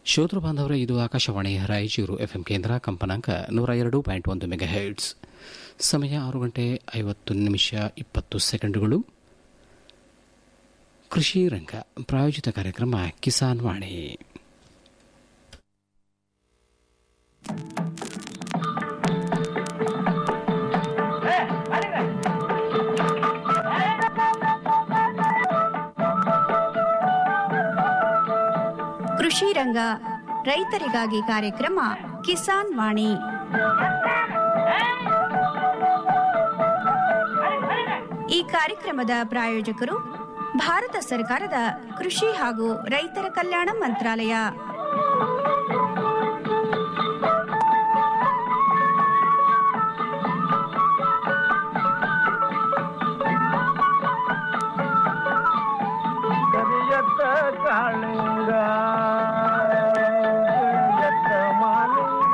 ಶ್ರೋತೃ ಬಾಂಧವರೇ ಇದು ಆಕಾಶವಾಣಿ ರಾಯಚೂರು ಎಫ್ಎಂ ಕೇಂದ್ರ ಕಂಪನಾಂಕ ನೂರ ಎರಡು ಪಾಯಿಂಟ್ ಒಂದು ಮೆಗಾ ಹೆಡ್ಸ್ ಸಮಯ ಆರು ಗಂಟೆ ಐವತ್ತು ನಿಮಿಷ ಇಪ್ಪತ್ತು ಸೆಕೆಂಡುಗಳು ಕೃಷಿ ರಂಗ ಪ್ರಾಯೋಜಿತ ಕಾರ್ಯಕ್ರಮ ಕಿಸಾನ್ ವಾಣಿ ಕೃಷಿ ರಂಗ ರೈತರಿಗಾಗಿ ಕಾರ್ಯಕ್ರಮ ಕಿಸಾನ್ ವಾಣಿ ಈ ಕಾರ್ಯಕ್ರಮದ ಪ್ರಾಯೋಜಕರು ಭಾರತ ಸರ್ಕಾರದ ಕೃಷಿ ಹಾಗೂ ರೈತರ ಕಲ್ಯಾಣ ಮಂತ್ರಾಲಯ ಕರಿಯತ್ತ ಕಾಳಿಂಗ ಕರಿಯತ್ತ ಮಾಲಿಂಗ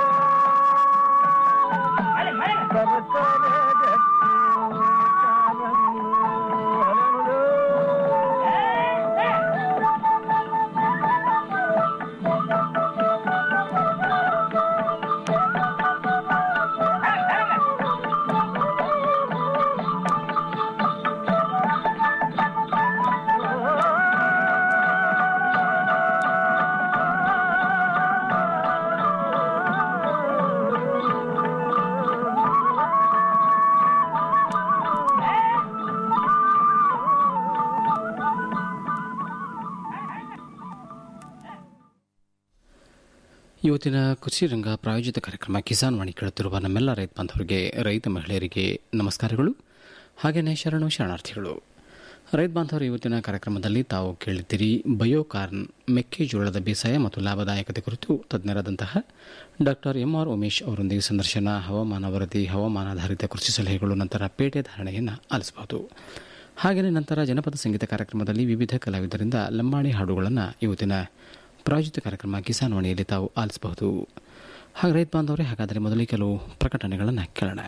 ಸರಸರ ಗಟ್ಟಿ ಕಾಲಂದು ಹರಳು. ಇವತ್ತಿನ ಕೃಷಿ ರಂಗ ಪ್ರಾಯೋಜಿತ ಕಾರ್ಯಕ್ರಮ ಕಿಸಾನ್ ವಾಣಿ ಕೇಳುತ್ತಿರುವ ನಮ್ಮೆಲ್ಲ ರೈತ ಬಾಂಧವರಿಗೆ ರೈತ ಮಹಿಳೆಯರಿಗೆ ನಮಸ್ಕಾರಗಳು ಹಾಗೆಯೇ ಶರಣು ಶರಣಾರ್ಥಿಗಳು ರೈತ ಬಾಂಧವರು ಇವತ್ತಿನ ಕಾರ್ಯಕ್ರಮದಲ್ಲಿ ತಾವು ಕೇಳಿದ್ದೀರಿ ಬಯೋಕಾರ್ನ್ ಮೆಕ್ಕೆಜೋಳದ ಬೇಸಾಯ ಮತ್ತು ಲಾಭದಾಯಕತೆ ಕುರಿತು ತಜ್ಞರಾದಂತಹ ಡಾಕ್ಟರ್ ಎಂ ಆರ್ ಉಮೇಶ್ ಅವರೊಂದಿಗೆ ಸಂದರ್ಶನ ಹವಾಮಾನ ವರದಿ ಹವಾಮಾನಾಧಾರಿತ ಕೃಷಿ ಸಲಹೆಗಳು ನಂತರ ಪೇಟೆ ಧಾರಣೆಯನ್ನು ಆಲಿಸಬಹುದು ಹಾಗೆಯೇ ನಂತರ ಜನಪದ ಸಂಗೀತ ಕಾರ್ಯಕ್ರಮದಲ್ಲಿ ವಿವಿಧ ಕಲಾವಿದರಿಂದ ಲಂಬಾಣಿ ಹಾಡುಗಳನ್ನು ಇವತ್ತಿನ ಪ್ರಾಯೋಜಿತ ಕಾರ್ಯಕ್ರಮ ಕಿಸಾನ್ ವಾಣಿಯಲ್ಲಿ ತಾವು ಆಲಿಸಬಹುದು ಹಾಗೆ ರೈತ ಬಾಂಧವರೇ ಹಾಗಾದರೆ ಮೊದಲಿಗೆ ಕೆಲವು ಪ್ರಕಟಣೆಗಳನ್ನು ಕೇಳೋಣ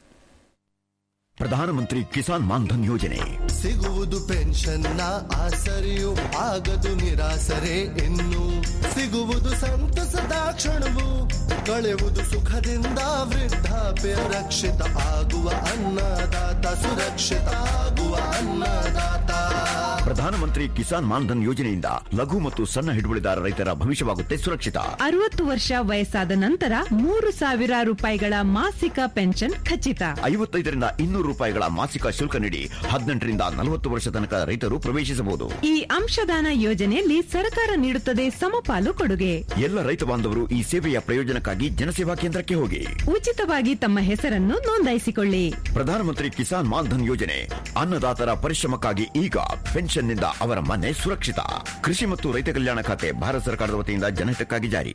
ಪ್ರಧಾನಮಂತ್ರಿ ಕಿಸಾನ್ ಮಾನ್ಧನ್ ಯೋಜನೆ ಸಿಗುವುದು ಪೆನ್ಷನ್ನ ಆಸರೆಯು ಆಗದು ನಿರಾಸರೆ ಇನ್ನು ಸಿಗುವುದು ಸಂತಸದ ಕ್ಷಣವು ಕಳೆಯುವುದು ಸುಖದಿಂದ ವೃದ್ಧಾಪ್ಯ ರಕ್ಷಿತ ಆಗುವ ಅನ್ನದಾತ ಸುರಕ್ಷಿತ ಆಗುವ ಅನ್ನದಾತ ಪ್ರಧಾನಮಂತ್ರಿ ಕಿಸಾನ್ ಮಾನ್ಧನ್ ಯೋಜನೆಯಿಂದ ಲಘು ಮತ್ತು ಸಣ್ಣ ಹಿಡುವಳಿದಾರ ರೈತರ ಭವಿಷ್ಯವಾಗುತ್ತೆ ಸುರಕ್ಷಿತ ಅರವತ್ತು ವರ್ಷ ವಯಸ್ಸಾದ ನಂತರ ಮೂರು ಸಾವಿರ ರೂಪಾಯಿಗಳ ಮಾಸಿಕ ಪೆನ್ಷನ್ ಖಚಿತ ಐವತ್ತೈದರಿಂದ ಇನ್ನೂರು ರೂಪಾಯಿಗಳ ಮಾಸಿಕ ಶುಲ್ಕ ನೀಡಿ ಹದಿನೆಂಟರಿಂದ ನಲವತ್ತು ವರ್ಷ ತನಕ ರೈತರು ಪ್ರವೇಶಿಸಬಹುದು ಈ ಅಂಶದಾನ ಯೋಜನೆಯಲ್ಲಿ ಸರ್ಕಾರ ನೀಡುತ್ತದೆ ಸಮಪಾಲು ಕೊಡುಗೆ ಎಲ್ಲ ರೈತ ಬಾಂಧವರು ಈ ಸೇವೆಯ ಪ್ರಯೋಜನಕ್ಕಾಗಿ ಜನಸೇವಾ ಕೇಂದ್ರಕ್ಕೆ ಹೋಗಿ ಉಚಿತವಾಗಿ ತಮ್ಮ ಹೆಸರನ್ನು ನೋಂದಾಯಿಸಿಕೊಳ್ಳಿ ಪ್ರಧಾನಮಂತ್ರಿ ಕಿಸಾನ್ ಮಾನ್ಧನ್ ಯೋಜನೆ ಅನ್ನದಾತರ ಪರಿಶ್ರಮಕ್ಕಾಗಿ ಈಗ ಪೆನ್ಷನ್ನಿಂದ ಅವರ ಮನೆ ಸುರಕ್ಷಿತ ಕೃಷಿ ಮತ್ತು ರೈತ ಕಲ್ಯಾಣ ಖಾತೆ ಭಾರತ ಸರ್ಕಾರದ ವತಿಯಿಂದ ಜನಹಿತಕ್ಕಾಗಿ ಜಾರಿ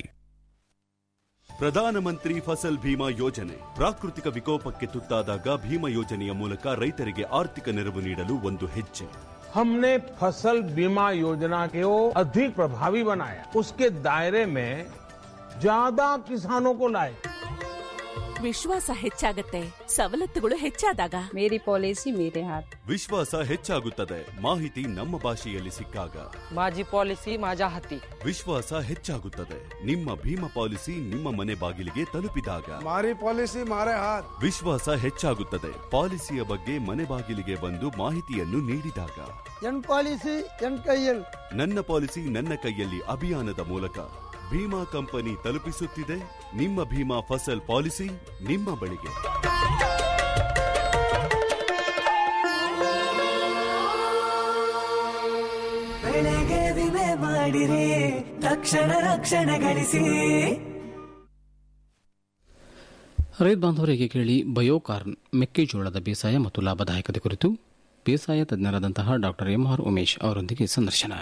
ಪ್ರಧಾನಮಂತ್ರಿ ಫಸಲ್ ಭೀಮಾ ಯೋಜನೆ ಪ್ರಾಕೃತಿಕ ವಿಕೋಪಕ್ಕೆ ತುತ್ತಾದಾಗ ಭೀಮಾ ಯೋಜನೆಯ ಮೂಲಕ ರೈತರಿಗೆ ಆರ್ಥಿಕ ನೆರವು ನೀಡಲು ಒಂದು ಹೆಜ್ಜೆ हमने फसल बीमा योजना को अधिक प्रभावी बनाया उसके दायरे में ज्यादा किसानों को लाए ವಿಶ್ವಾಸ ಹೆಚ್ಚಾಗತ್ತೆ ಸವಲತ್ತುಗಳು ಹೆಚ್ಚಾದಾಗ मेरी पॉलिसी मेरे हाथ ವಿಶ್ವಾಸ ಹೆಚ್ಚಾಗುತ್ತದೆ ಮಾಹಿತಿ ನಮ್ಮ ಭಾಷೆಯಲ್ಲಿ ಸಿಕ್ಕಾಗ माझी पॉलिसी माझ्या हाती ವಿಶ್ವಾಸ ಹೆಚ್ಚಾಗುತ್ತದೆ ನಿಮ್ಮ ಭೀಮಾ ಪಾಲಿಸಿ ನಿಮ್ಮ ಮನೆ ಬಾಗಿಲಿಗೆ ತಲುಪಿದಾಗ ಮಾರಿ ಪಾಲಿಸಿ ಮಾರೆ ಹಾತ್ ವಿಶ್ವಾಸ ಹೆಚ್ಚಾಗುತ್ತದೆ ಪಾಲಿಸಿಯ ಬಗ್ಗೆ ಮನೆ ಬಾಗಿಲಿಗೆ ಬಂದು ಮಾಹಿತಿಯನ್ನು ನೀಡಿದಾಗ ಎನ್ ಪಾಲಿಸಿ ಎನ್ ಕೈಯಲ್ ನನ್ನ ಪಾಲಿಸಿ ನನ್ನ ಕೈಯಲ್ಲಿ ಅಭಿಯಾನದ ಮೂಲಕ ಭೀಮಾ ಕಂಪನಿ ತಲುಪಿಸುತ್ತಿದೆ ನಿಮ್ಮ ಭೀಮಾ ಫಸಲ್ ಪಾಲಿಸಿ ನಿಮ್ಮ ಬಳಿಗೆ ಬೆಳೆಗೆ ವಿಮೆ ಮಾಡಿರಿ ತಕ್ಷಣ ರಕ್ಷಣೆ ಗಳಿಸಿ ರೈತ ಬಾಂಧವರಿಗೆ ಕೇಳಿ ಬಯೋಕಾರ್ನ್ ಮೆಕ್ಕೆಜೋಳದ ಬೇಸಾಯ ಮತ್ತು ಲಾಭದಾಯಕತೆ ಕುರಿತು ಬೇಸಾಯ ತಜ್ಞರಾದಂತಹ ಡಾಕ್ಟರ್ ಎಂ ಆರ್ ಉಮೇಶ್ ಅವರೊಂದಿಗೆ ಸಂದರ್ಶನ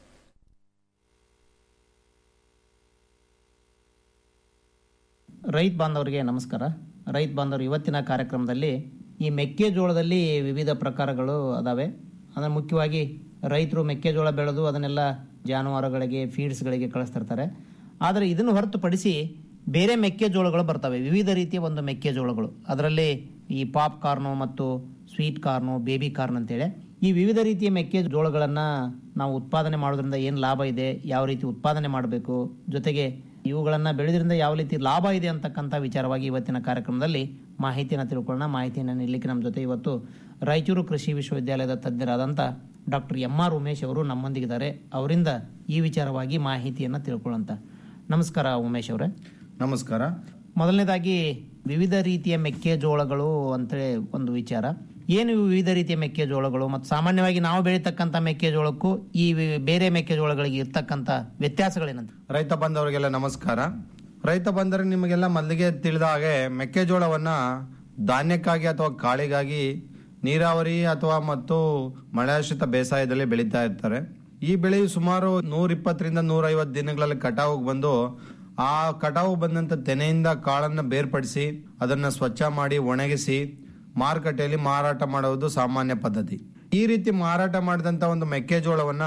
ರೈತ ಬಾಂಧವರಿಗೆ ನಮಸ್ಕಾರ ರೈತ ಬಾಂಧವರು ಇವತ್ತಿನ ಕಾರ್ಯಕ್ರಮದಲ್ಲಿ ಈ ಮೆಕ್ಕೆಜೋಳದಲ್ಲಿ ವಿವಿಧ ಪ್ರಕಾರಗಳು ಅದಾವೆ ಅಂದರೆ ಮುಖ್ಯವಾಗಿ ರೈತರು ಮೆಕ್ಕೆಜೋಳ ಬೆಳೆದು ಅದನ್ನೆಲ್ಲ ಜಾನುವಾರುಗಳಿಗೆ ಫೀಡ್ಸ್ಗಳಿಗೆ ಕಳಿಸ್ತಿರ್ತಾರೆ ಆದರೆ ಇದನ್ನು ಹೊರತುಪಡಿಸಿ ಬೇರೆ ಮೆಕ್ಕೆಜೋಳಗಳು ಬರ್ತವೆ ವಿವಿಧ ರೀತಿಯ ಒಂದು ಮೆಕ್ಕೆಜೋಳಗಳು ಅದರಲ್ಲಿ ಈ ಪಾಪ್ ಕಾರ್ನು ಮತ್ತು ಸ್ವೀಟ್ ಕಾರ್ನು ಬೇಬಿ ಕಾರ್ನ್ ಅಂತೇಳಿ ಈ ವಿವಿಧ ರೀತಿಯ ಮೆಕ್ಕೆಜೋಳಗಳನ್ನು ನಾವು ಉತ್ಪಾದನೆ ಮಾಡೋದ್ರಿಂದ ಏನು ಲಾಭ ಇದೆ ಯಾವ ರೀತಿ ಉತ್ಪಾದನೆ ಮಾಡಬೇಕು ಜೊತೆಗೆ ಇವುಗಳನ್ನು ಬೆಳೆದ್ರಿಂದ ಯಾವ ರೀತಿ ಲಾಭ ಇದೆ ಅಂತಕ್ಕಂಥ ವಿಚಾರವಾಗಿ ಇವತ್ತಿನ ಕಾರ್ಯಕ್ರಮದಲ್ಲಿ ಮಾಹಿತಿಯನ್ನು ತಿಳ್ಕೊಳ್ಳೋಣ ಮಾಹಿತಿಯನ್ನು ನೀಡಲಿಕ್ಕೆ ನಮ್ಮ ಜೊತೆ ಇವತ್ತು ರಾಯಚೂರು ಕೃಷಿ ವಿಶ್ವವಿದ್ಯಾಲಯದ ತಜ್ಞರಾದಂಥ ಡಾಕ್ಟರ್ ಎಂ ಆರ್ ಉಮೇಶ್ ಅವರು ನಮ್ಮೊಂದಿಗಿದ್ದಾರೆ ಅವರಿಂದ ಈ ವಿಚಾರವಾಗಿ ಮಾಹಿತಿಯನ್ನು ತಿಳ್ಕೊಳ್ಳೋಂಥ ನಮಸ್ಕಾರ ಉಮೇಶ್ ಅವರೇ ನಮಸ್ಕಾರ ಮೊದಲನೇದಾಗಿ ವಿವಿಧ ರೀತಿಯ ಮೆಕ್ಕೆಜೋಳಗಳು ಅಂತೇಳಿ ಒಂದು ವಿಚಾರ ಏನು ಇವು ವಿವಿಧ ರೀತಿಯ ಮೆಕ್ಕೆಜೋಳಗಳು ಮತ್ತು ಸಾಮಾನ್ಯವಾಗಿ ನಾವು ಬೆಳೀತಕ್ಕಂಥ ಮೆಕ್ಕೆಜೋಳಕ್ಕೂ ಈ ವಿ- ಬೇರೆ ಮೆಕ್ಕೆಜೋಳಗಳಿಗೆ ಇರ್ತಕ್ಕಂಥ ವ್ಯತ್ಯಾಸಗಳೇನಂತ ರೈತ ಬಂಧವರಿಗೆಲ್ಲ ನಮಸ್ಕಾರ ರೈತ ಬಂದರೆ ನಿಮಗೆಲ್ಲ ಮೊದಲಿಗೆ ತಿಳಿದ ಹಾಗೆ ಮೆಕ್ಕೆಜೋಳವನ್ನ ಧಾನ್ಯಕ್ಕಾಗಿ ಅಥವಾ ಕಾಳಿಗಾಗಿ ನೀರಾವರಿ ಅಥವಾ ಮತ್ತು ಮಳೆಯಾಶ್ರಿತ ಬೇಸಾಯದಲ್ಲಿ ಬೆಳೀತಾ ಇರ್ತಾರೆ ಈ ಬೆಳೆಯು ಸುಮಾರು ನೂರ ಇಪ್ಪತ್ತರಿಂದ ನೂರ ಐವತ್ತು ದಿನಗಳಲ್ಲಿ ಕಟಾವಿಗೆ ಬಂದು ಆ ಕಟಾವು ಬಂದಂತ ತೆನೆಯಿಂದ ಕಾಳನ್ನು ಬೇರ್ಪಡಿಸಿ ಅದನ್ನ ಸ್ವಚ್ಛ ಮಾಡಿ ಒಣಗಿಸಿ ಮಾರುಕಟ್ಟೆಯಲ್ಲಿ ಮಾರಾಟ ಮಾಡುವುದು ಸಾಮಾನ್ಯ ಪದ್ಧತಿ ಈ ರೀತಿ ಮಾರಾಟ ಮಾಡಿದಂತ ಒಂದು ಮೆಕ್ಕೆಜೋಳವನ್ನ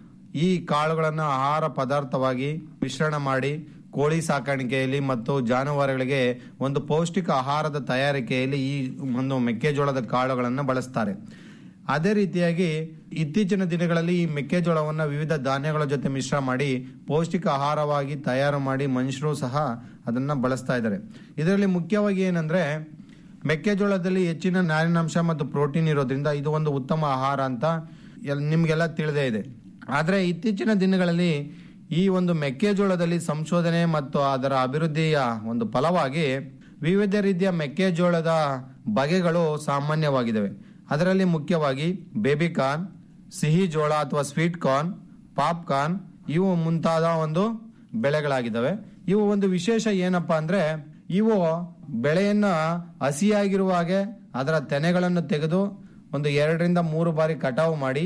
ಈ ಕಾಳುಗಳನ್ನು ಆಹಾರ ಪದಾರ್ಥವಾಗಿ ಮಿಶ್ರಣ ಮಾಡಿ ಕೋಳಿ ಸಾಕಾಣಿಕೆಯಲ್ಲಿ ಮತ್ತು ಜಾನುವಾರುಗಳಿಗೆ ಒಂದು ಪೌಷ್ಟಿಕ ಆಹಾರದ ತಯಾರಿಕೆಯಲ್ಲಿ ಈ ಒಂದು ಮೆಕ್ಕೆಜೋಳದ ಕಾಳುಗಳನ್ನು ಬಳಸ್ತಾರೆ ಅದೇ ರೀತಿಯಾಗಿ ಇತ್ತೀಚಿನ ದಿನಗಳಲ್ಲಿ ಈ ಮೆಕ್ಕೆಜೋಳವನ್ನು ವಿವಿಧ ಧಾನ್ಯಗಳ ಜೊತೆ ಮಿಶ್ರ ಮಾಡಿ ಪೌಷ್ಟಿಕ ಆಹಾರವಾಗಿ ತಯಾರು ಮಾಡಿ ಮನುಷ್ಯರು ಸಹ ಅದನ್ನ ಬಳಸ್ತಾ ಇದ್ದಾರೆ ಇದರಲ್ಲಿ ಮುಖ್ಯವಾಗಿ ಏನಂದ್ರೆ ಮೆಕ್ಕೆಜೋಳದಲ್ಲಿ ಹೆಚ್ಚಿನ ನಾರಿನಾಂಶ ಮತ್ತು ಪ್ರೋಟೀನ್ ಇರೋದ್ರಿಂದ ಇದು ಒಂದು ಉತ್ತಮ ಆಹಾರ ಅಂತ ಎಲ್- ನಿಮ್ಗೆಲ್ಲ ತಿಳಿದೇ ಇದೆ ಆದರೆ ಇತ್ತೀಚಿನ ದಿನಗಳಲ್ಲಿ ಈ ಒಂದು ಮೆಕ್ಕೆಜೋಳದಲ್ಲಿ ಸಂಶೋಧನೆ ಮತ್ತು ಅದರ ಅಭಿವೃದ್ಧಿಯ ಒಂದು ಫಲವಾಗಿ ವಿವಿಧ ರೀತಿಯ ಮೆಕ್ಕೆಜೋಳದ ಬಗೆಗಳು ಸಾಮಾನ್ಯವಾಗಿದ್ದಾವೆ ಅದರಲ್ಲಿ ಮುಖ್ಯವಾಗಿ ಬೇಬಿ ಕಾರ್ನ್ ಸಿಹಿ ಜೋಳ ಅಥವಾ ಸ್ವೀಟ್ ಕಾರ್ನ್ ಪಾಪ್ಕಾರ್ನ್ ಇವು ಮುಂತಾದ ಒಂದು ಬೆಳೆಗಳಾಗಿದ್ದಾವೆ ಇವು ಒಂದು ವಿಶೇಷ ಏನಪ್ಪಾ ಅಂದ್ರೆ ಇವು ಬೆಳೆಯನ್ನ ಹಸಿಯಾಗಿರುವಾಗೆ ಅದರ ತೆನೆಗಳನ್ನು ತೆಗೆದು ಒಂದು ಎರಡರಿಂದ ಮೂರು ಬಾರಿ ಕಟಾವು ಮಾಡಿ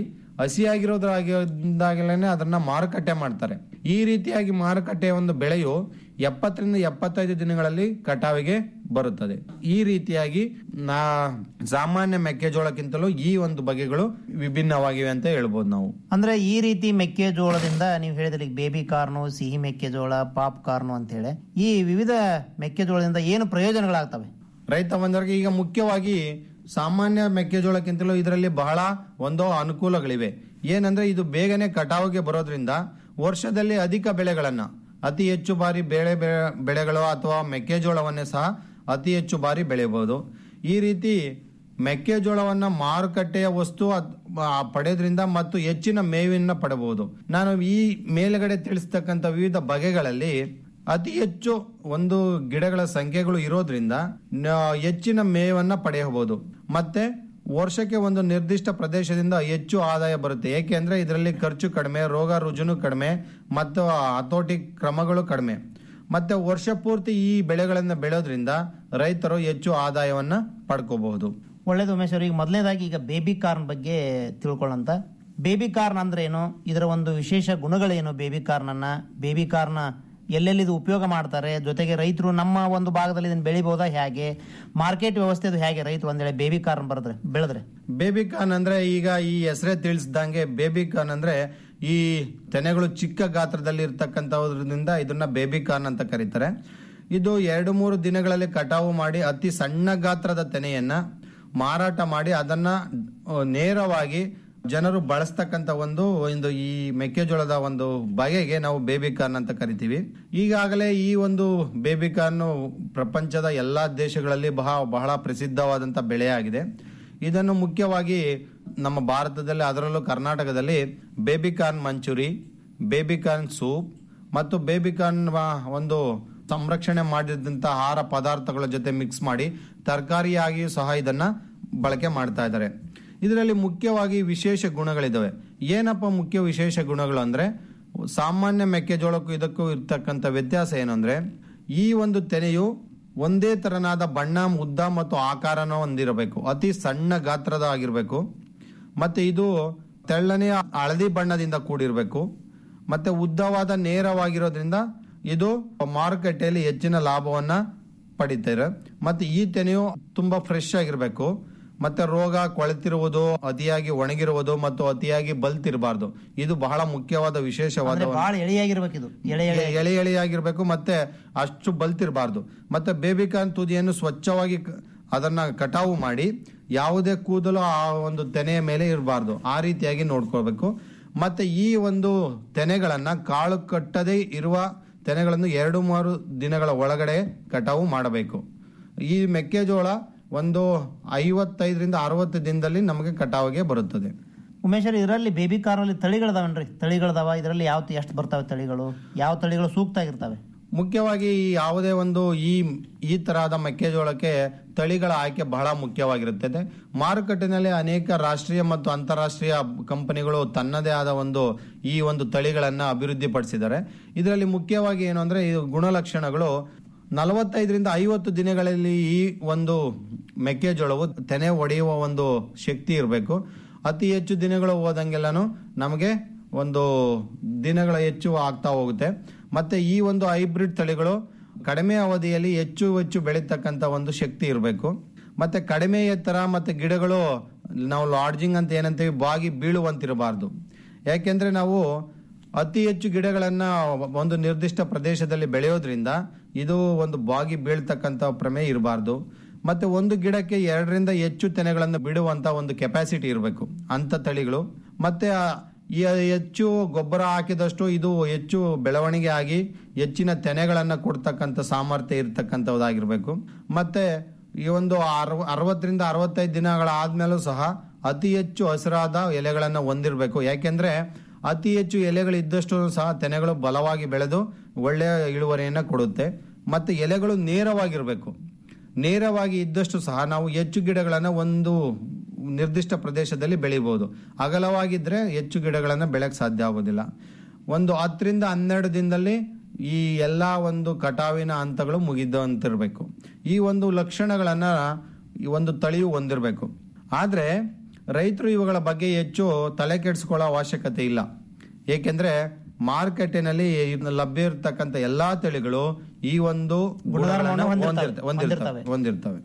ಹಸಿಯಾಗಿರೋದ್ರಾಗಿಂದಾಗಲೇ ಅದನ್ನ ಮಾರುಕಟ್ಟೆ ಮಾಡ್ತಾರೆ ಈ ರೀತಿಯಾಗಿ ಮಾರುಕಟ್ಟೆಯ ಒಂದು ಬೆಳೆಯು ಎಪ್ಪತ್ತರಿಂದ ಎಪ್ಪತ್ತೈದು ದಿನಗಳಲ್ಲಿ ಕಟಾವಿಗೆ ಬರುತ್ತದೆ ಈ ರೀತಿಯಾಗಿ ನಾ ಸಾಮಾನ್ಯ ಮೆಕ್ಕೆಜೋಳಕ್ಕಿಂತಲೂ ಈ ಒಂದು ಬಗೆಗಳು ವಿಭಿನ್ನವಾಗಿವೆ ಅಂತ ಹೇಳ್ಬೋದು ನಾವು ಅಂದ್ರೆ ಈ ರೀತಿ ಮೆಕ್ಕೆಜೋಳದಿಂದ ನೀವು ಹೇಳಿದ್ರಿ ಬೇಬಿ ಕಾರ್ನು ಸಿಹಿ ಮೆಕ್ಕೆಜೋಳ ಪಾಪ್ ಕಾರ್ನು ಅಂತ ಹೇಳಿ ಈ ವಿವಿಧ ಮೆಕ್ಕೆಜೋಳದಿಂದ ಏನು ಪ್ರಯೋಜನಗಳಾಗ್ತವೆ ರೈತ ಬಂದವರಿಗೆ ಈಗ ಮುಖ್ಯವಾಗಿ ಸಾಮಾನ್ಯ ಮೆಕ್ಕೆಜೋಳಕ್ಕಿಂತಲೂ ಇದರಲ್ಲಿ ಬಹಳ ಒಂದು ಅನುಕೂಲಗಳಿವೆ ಏನಂದ್ರೆ ಇದು ಬೇಗನೆ ಕಟಾವಿಗೆ ಬರೋದ್ರಿಂದ ವರ್ಷದಲ್ಲಿ ಅಧಿಕ ಬೆಳೆಗಳನ್ನ ಅತಿ ಹೆಚ್ಚು ಬಾರಿ ಬೆಳೆ ಬೆ- ಬೆಳೆಗಳು ಅಥವಾ ಮೆಕ್ಕೆಜೋಳವನ್ನೇ ಸಹ ಅತಿ ಹೆಚ್ಚು ಬಾರಿ ಬೆಳೆಯಬಹುದು ಈ ರೀತಿ ಮೆಕ್ಕೆಜೋಳವನ್ನ ಮಾರುಕಟ್ಟೆಯ ವಸ್ತು ಅದ್- ಆ, ಪಡೆಯೋದ್ರಿಂದ ಮತ್ತು ಹೆಚ್ಚಿನ ಮೇವಿನ ಪಡೆಯಬಹುದು ನಾನು ಈ ಮೇಲ್ಗಡೆ ತಿಳಿಸ್ತಕ್ಕಂಥ ವಿವಿಧ ಬಗೆಗಳಲ್ಲಿ ಅತಿ ಹೆಚ್ಚು ಒಂದು ಗಿಡಗಳ ಸಂಖ್ಯೆಗಳು ಇರೋದ್ರಿಂದ ನ- ಹೆಚ್ಚಿನ ಮೇವನ್ನ ಪಡೆಯಬಹುದು ಮತ್ತೆ ವರ್ಷಕ್ಕೆ ಒಂದು ನಿರ್ದಿಷ್ಟ ಪ್ರದೇಶದಿಂದ ಹೆಚ್ಚು ಆದಾಯ ಬರುತ್ತೆ ಏಕೆಂದ್ರೆ ಇದರಲ್ಲಿ ಖರ್ಚು ಕಡಿಮೆ ರೋಗ ರುಜುನು ಕಡಿಮೆ ಮತ್ತು ಹತೋಟಿ ಕ್ರಮಗಳು ಕಡಿಮೆ ಮತ್ತೆ ವರ್ಷ ಪೂರ್ತಿ ಈ ಬೆಳೆಗಳನ್ನು ಬೆಳೆಯೋದ್ರಿಂದ ರೈತರು ಹೆಚ್ಚು ಆದಾಯವನ್ನ ಪಡ್ಕೋಬಹುದು ಒಳ್ಳೇದು ಉಮೇಶ್ ಅವ್ರಿಗೆ ಮೊದಲನೇದಾಗಿ ಈಗ ಬೇಬಿ ಕಾರ್ನ್ ಬಗ್ಗೆ ತಿಳ್ಕೊಳ್ಳೋಂತ ಬೇಬಿ ಕಾರ್ನ್ ಅಂದ್ರೆ ಏನು ಇದರ ಒಂದು ವಿಶೇಷ ಗುಣಗಳೇನು ಬೇಬಿ ಕಾರ್ನನ್ನ ಬೇಬಿ ಕಾರ್ನ ಎಲ್ಲೆಲ್ಲಿ ಇದು ಉಪಯೋಗ ಮಾಡ್ತಾರೆ ಜೊತೆಗೆ ರೈತರು ನಮ್ಮ ಒಂದು ಭಾಗದಲ್ಲಿ ಇದನ್ನ ಬೆಳಿಬಹುದಾ ಹೇಗೆ ಮಾರ್ಕೆಟ್ ವ್ಯವಸ್ಥೆ ಅದು ಹೇಗೆ ರೈತರು ಒಂದ್ ವೇಳೆ ಬೇಬಿ ಕಾರ್ನ್ ಬರೆದ್ರೆ ಬೆಳೆದ್ರೆ ಬೇಬಿ ಕಾರ್ನ್ ಅಂದ್ರೆ ಈಗ ಈ ಹೆಸರೇ ತಿಳಿಸ್ದಂಗೆ ಬೇಬಿ ಕಾರ್ನ್ ಅಂದ್ರೆ ಈ ತೆನೆಗಳು ಚಿಕ್ಕ ಗಾತ್ರದಲ್ಲಿ ಇರ್ತಕ್ಕಂಥದ್ರಿಂದ ಇದನ್ನ ಬೇಬಿ ಕಾರ್ನ್ ಅಂತ ಕರೀತಾರೆ ಇದು ಎರಡು ಮೂರು ದಿನಗಳಲ್ಲಿ ಕಟಾವು ಮಾಡಿ ಅತಿ ಸಣ್ಣ ಗಾತ್ರದ ತೆನೆಯನ್ನ ಮಾರಾಟ ಮಾಡಿ ಅದನ್ನ ಆ, ನೇರವಾಗಿ ಜನರು ಬಳಸ್ತಕ್ಕಂಥ ಒಂದು ಒಂದು ಈ ಮೆಕ್ಕೆಜೋಳದ ಒಂದು ಬಗೆಗೆ ನಾವು ಬೇಬಿ ಕಾರ್ನ್ ಅಂತ ಕರಿತೀವಿ ಈಗಾಗಲೇ ಈ ಒಂದು ಬೇಬಿ ಕಾರ್ನ್ ಪ್ರಪಂಚದ ಎಲ್ಲಾ ದೇಶಗಳಲ್ಲಿ ಬಹಳ ಬಹಳ ಪ್ರಸಿದ್ಧವಾದಂತ ಬೆಳೆಯಾಗಿದೆ ಇದನ್ನು ಮುಖ್ಯವಾಗಿ ನಮ್ಮ ಭಾರತದಲ್ಲಿ ಅದರಲ್ಲೂ ಕರ್ನಾಟಕದಲ್ಲಿ baby corn manchurian baby corn soup ಮತ್ತು ಬೇಬಿ ಕಾರ್ನ್ ಒಂದು ಸಂರಕ್ಷಣೆ ಮಾಡಿದಂತ ಆಹಾರ ಪದಾರ್ಥಗಳ ಜೊತೆ ಮಿಕ್ಸ್ ಮಾಡಿ ತರಕಾರಿಯಾಗಿಯೂ ಸಹ ಇದನ್ನ ಬಳಕೆ ಮಾಡ್ತಾ ಇದ್ದಾರೆ ಇದರಲ್ಲಿ ಮುಖ್ಯವಾಗಿ ವಿಶೇಷ ಗುಣಗಳಿದಾವೆ ಏನಪ್ಪ ಮುಖ್ಯ ವಿಶೇಷ ಗುಣಗಳು ಅಂದ್ರೆ ಸಾಮಾನ್ಯ ಮೆಕ್ಕೆಜೋಳಕ್ಕೂ ಇದಕ್ಕೂ ಇರ್ತಕ್ಕಂಥ ವ್ಯತ್ಯಾಸ ಏನಂದ್ರೆ ಈ ಒಂದು ತೆನೆಯು ಒಂದೇ ತರನಾದ ಬಣ್ಣ ಉದ್ದ ಮತ್ತು ಆಕಾರನ ಹೊಂದಿರಬೇಕು ಅತಿ ಸಣ್ಣ ಗಾತ್ರದ ಆಗಿರಬೇಕು ಮತ್ತೆ ಇದು ತೆಳ್ಳನೆಯ ಹಳದಿ ಬಣ್ಣದಿಂದ ಕೂಡಿರಬೇಕು ಮತ್ತೆ ಉದ್ದವಾದ ನೇರವಾಗಿರೋದ್ರಿಂದ ಇದು ಮಾರುಕಟ್ಟೆಯಲ್ಲಿ ಹೆಚ್ಚಿನ ಲಾಭವನ್ನ ಪಡಿತಾರೆ ಮತ್ತೆ ಈ ತೆನೆಯು ತುಂಬಾ ಫ್ರೆಶ್ ಆಗಿರಬೇಕು ಮತ್ತೆ ರೋಗ ಕೊಳೆತಿರುವುದು ಅತಿಯಾಗಿ ಒಣಗಿರುವುದು ಮತ್ತು ಅತಿಯಾಗಿ ಬಲ್ತಿರಬಾರ್ದು ಇದು ಬಹಳ ಮುಖ್ಯವಾದ ವಿಶೇಷವಾದ ಅಂದ್ರೆ ಒಂದು- ಬಹಳ ಎಳೆಯಾಗಿರ್ಬೇಕು ಇದು ಎಳೆ ಎಳೆ ಎಳೆ ಎಳೆಯಾಗಿರ್ಬೇಕು ಮತ್ತೆ ಅಷ್ಟು ಬಲ್ತಿರಬಾರ್ದು ಮತ್ತೆ ಬೇಬಿ ಕಾರ್ನ್ ತುದಿಯನ್ನು ಸ್ವಚ್ಛವಾಗಿ ಕ- ಅದನ್ನ ಕಟಾವು ಮಾಡಿ ಯಾವುದೇ ಕೂದಲು ಆ ಒಂದು ತೆನೆಯ ಮೇಲೆ ಇರಬಾರ್ದು ಆ ರೀತಿಯಾಗಿ ನೋಡ್ಕೊಳ್ಬೇಕು ಮತ್ತೆ ಈ ಒಂದು ತೆನೆಗಳನ್ನ ಕಾಳು ಕಟ್ಟದೇ ಇರುವ ತೆನೆಗಳನ್ನು ಎರಡು ಮೂರು ದಿನಗಳ ಒಳಗಡೆ ಕಟಾವು ಮಾಡಬೇಕು ಈ ಮೆಕ್ಕೆಜೋಳ ಒಂದು ಐವತ್ತೈದರಿಂದ ಅರವತ್ತು ದಿನದಲ್ಲಿ ನಮಗೆ ಕಟಾವಿಗೆ ಬರುತ್ತದೆ ಉಮೇಶ್ ಇದರಲ್ಲಿ ಬೇಬಿ ಕಾರ್ನಲ್ಲಿ ತಳಿಗಳದಾವನ್ರಿ ತಳಿಗಳದಾವ ಇದರಲ್ಲಿ ಯಾವ ಎಷ್ಟು ಬರ್ತಾವೆ ತಳಿಗಳು ಯಾವ ತಳಿಗಳು ಸೂಕ್ತ ಆಗಿರ್ತವೆ ಮುಖ್ಯವಾಗಿ ಈ ಯಾವುದೇ ಒಂದು ಈ ಈ ತರಹದ ಮೆಕ್ಕೆಜೋಳಕ್ಕೆ ತಳಿಗಳ ಆಯ್ಕೆ ಬಹಳ ಮುಖ್ಯವಾಗಿರುತ್ತದೆ ಮಾರುಕಟ್ಟೆನಲ್ಲಿ ಅನೇಕ ರಾಷ್ಟ್ರೀಯ ಮತ್ತು ಅಂತಾರಾಷ್ಟ್ರೀಯ ಕಂಪನಿಗಳು ತನ್ನದೇ ಆದ ಒಂದು ಈ ಒಂದು ತಳಿಗಳನ್ನ ಅಭಿವೃದ್ಧಿಪಡಿಸಿದ್ದಾರೆ ಇದರಲ್ಲಿ ಮುಖ್ಯವಾಗಿ ಏನು ಅಂದ್ರೆ ಈ ಗುಣಲಕ್ಷಣಗಳು ನಲವತ್ತೈದರಿಂದ ಐವತ್ತು ದಿನಗಳಲ್ಲಿ ಈ ಒಂದು ಮೆಕ್ಕೆಜೋಳವು ತೆನೆ ಒಡೆಯುವ ಒಂದು ಶಕ್ತಿ ಇರಬೇಕು ಅತಿ ಹೆಚ್ಚು ದಿನಗಳು ಹೋದಂಗೆಲ್ಲನೂ ನಮಗೆ ಒಂದು ದಿನಗಳ ಹೆಚ್ಚು ಆಗ್ತಾ ಹೋಗುತ್ತೆ ಮತ್ತೆ ಈ ಒಂದು ಹೈಬ್ರಿಡ್ ತಳಿಗಳು ಕಡಿಮೆ ಅವಧಿಯಲ್ಲಿ ಹೆಚ್ಚು ಹೆಚ್ಚು ಬೆಳೀತಕ್ಕಂಥ ಒಂದು ಶಕ್ತಿ ಇರಬೇಕು ಮತ್ತೆ ಕಡಿಮೆ ಎತ್ತರ ಮತ್ತೆ ಗಿಡಗಳು ನಾವು ಲಾಡ್ಜಿಂಗ್ ಅಂತ ಏನಂತೀವಿ ಬಾಗಿ ಬೀಳುವಂತಿರಬಾರ್ದು ಯಾಕೆಂದ್ರೆ ನಾವು ಅತಿ ಹೆಚ್ಚು ಗಿಡಗಳನ್ನ ಒಂದು ನಿರ್ದಿಷ್ಟ ಪ್ರದೇಶದಲ್ಲಿ ಬೆಳೆಯೋದ್ರಿಂದ ಇದು ಒಂದು ಬಾಗಿ ಬೀಳ್ತಕ್ಕಂಥ ಪ್ರಮೇಯ ಇರಬಾರ್ದು ಮತ್ತೆ ಒಂದು ಗಿಡಕ್ಕೆ ಎರಡರಿಂದ ಹೆಚ್ಚು ತೆನೆಗಳನ್ನು ಬಿಡುವಂತ ಒಂದು ಕೆಪಾಸಿಟಿ ಇರಬೇಕು ಅಂತ ತಳಿಗಳು ಮತ್ತೆ ಆ ಈ ಹೆಚ್ಚು ಗೊಬ್ಬರ ಹಾಕಿದಷ್ಟು ಇದು ಹೆಚ್ಚು ಬೆಳವಣಿಗೆ ಆಗಿ ಹೆಚ್ಚಿನ ತೆನೆಗಳನ್ನ ಕೊಡ್ತಕ್ಕಂಥ ಸಾಮರ್ಥ್ಯ ಇರ್ತಕ್ಕಂಥದ್ದಾಗಿರ್ಬೇಕು ಮತ್ತೆ ಈ ಒಂದು ಅರವ ಅರವತ್ತರಿಂದ ಅರವತ್ತೈದು ದಿನಗಳ ಆದ್ಮೇಲೂ ಸಹ ಅತಿ ಹೆಚ್ಚು ಹಸಿರಾದ ಎಲೆಗಳನ್ನ ಹೊಂದಿರಬೇಕು ಯಾಕೆಂದ್ರೆ ಅತಿ ಹೆಚ್ಚು ಎಲೆಗಳು ಇದ್ದಷ್ಟು ಸಹ ತೆನೆಗಳು ಬಲವಾಗಿ ಬೆಳೆದು ಒಳ್ಳೆಯ ಇಳುವರಿಯನ್ನ ಕೊಡುತ್ತೆ ಮತ್ತೆ ಎಲೆಗಳು ನೇರವಾಗಿರ್ಬೇಕು ನೇರವಾಗಿ ಇದ್ದಷ್ಟು ಸಹ ನಾವು ಹೆಚ್ಚು ಗಿಡಗಳನ್ನ ಒಂದು ನಿರ್ದಿಷ್ಟ ಪ್ರದೇಶದಲ್ಲಿ ಬೆಳಿಬಹುದು ಅಗಲವಾಗಿದ್ರೆ ಹೆಚ್ಚು ಗಿಡಗಳನ್ನ ಬೆಳೆಯಕ್ಕೆ ಸಾಧ್ಯ ಆಗೋದಿಲ್ಲ ಒಂದು ಹತ್ತರಿಂದ ಹನ್ನೆರಡು ದಿನದಲ್ಲಿ ಈ ಎಲ್ಲಾ ಒಂದು ಕಟಾವಿನ ಹಂತಗಳು ಮುಗಿದಂತಿರ್ಬೇಕು ಈ ಒಂದು ಲಕ್ಷಣಗಳನ್ನ ಈ ಒಂದು ತಳಿಯು ಹೊಂದಿರಬೇಕು ಆದ್ರೆ ರೈತರು ಇವುಗಳ ಬಗ್ಗೆ ಹೆಚ್ಚು ತಲೆ ಕೆಡಿಸ್ಕೊಳ್ಳೋ ಅವಶ್ಯಕತೆ ಇಲ್ಲ ಏಕೆಂದ್ರೆ ಮಾರುಕಟ್ಟೆನಲ್ಲಿ ಲಭ್ಯ ಇರತಕ್ಕಂತ ಎಲ್ಲಾ ತಳಿಗಳು ಈ ಒಂದು ಗುಣಧರ್ಮವನ್ನು ಗುಣಗಳನ್ನ ಹೊಂದಿರ್ತವೆ. ಹೊಂದಿರ್ತವೆ ಹೊಂದಿರ್ತವೆ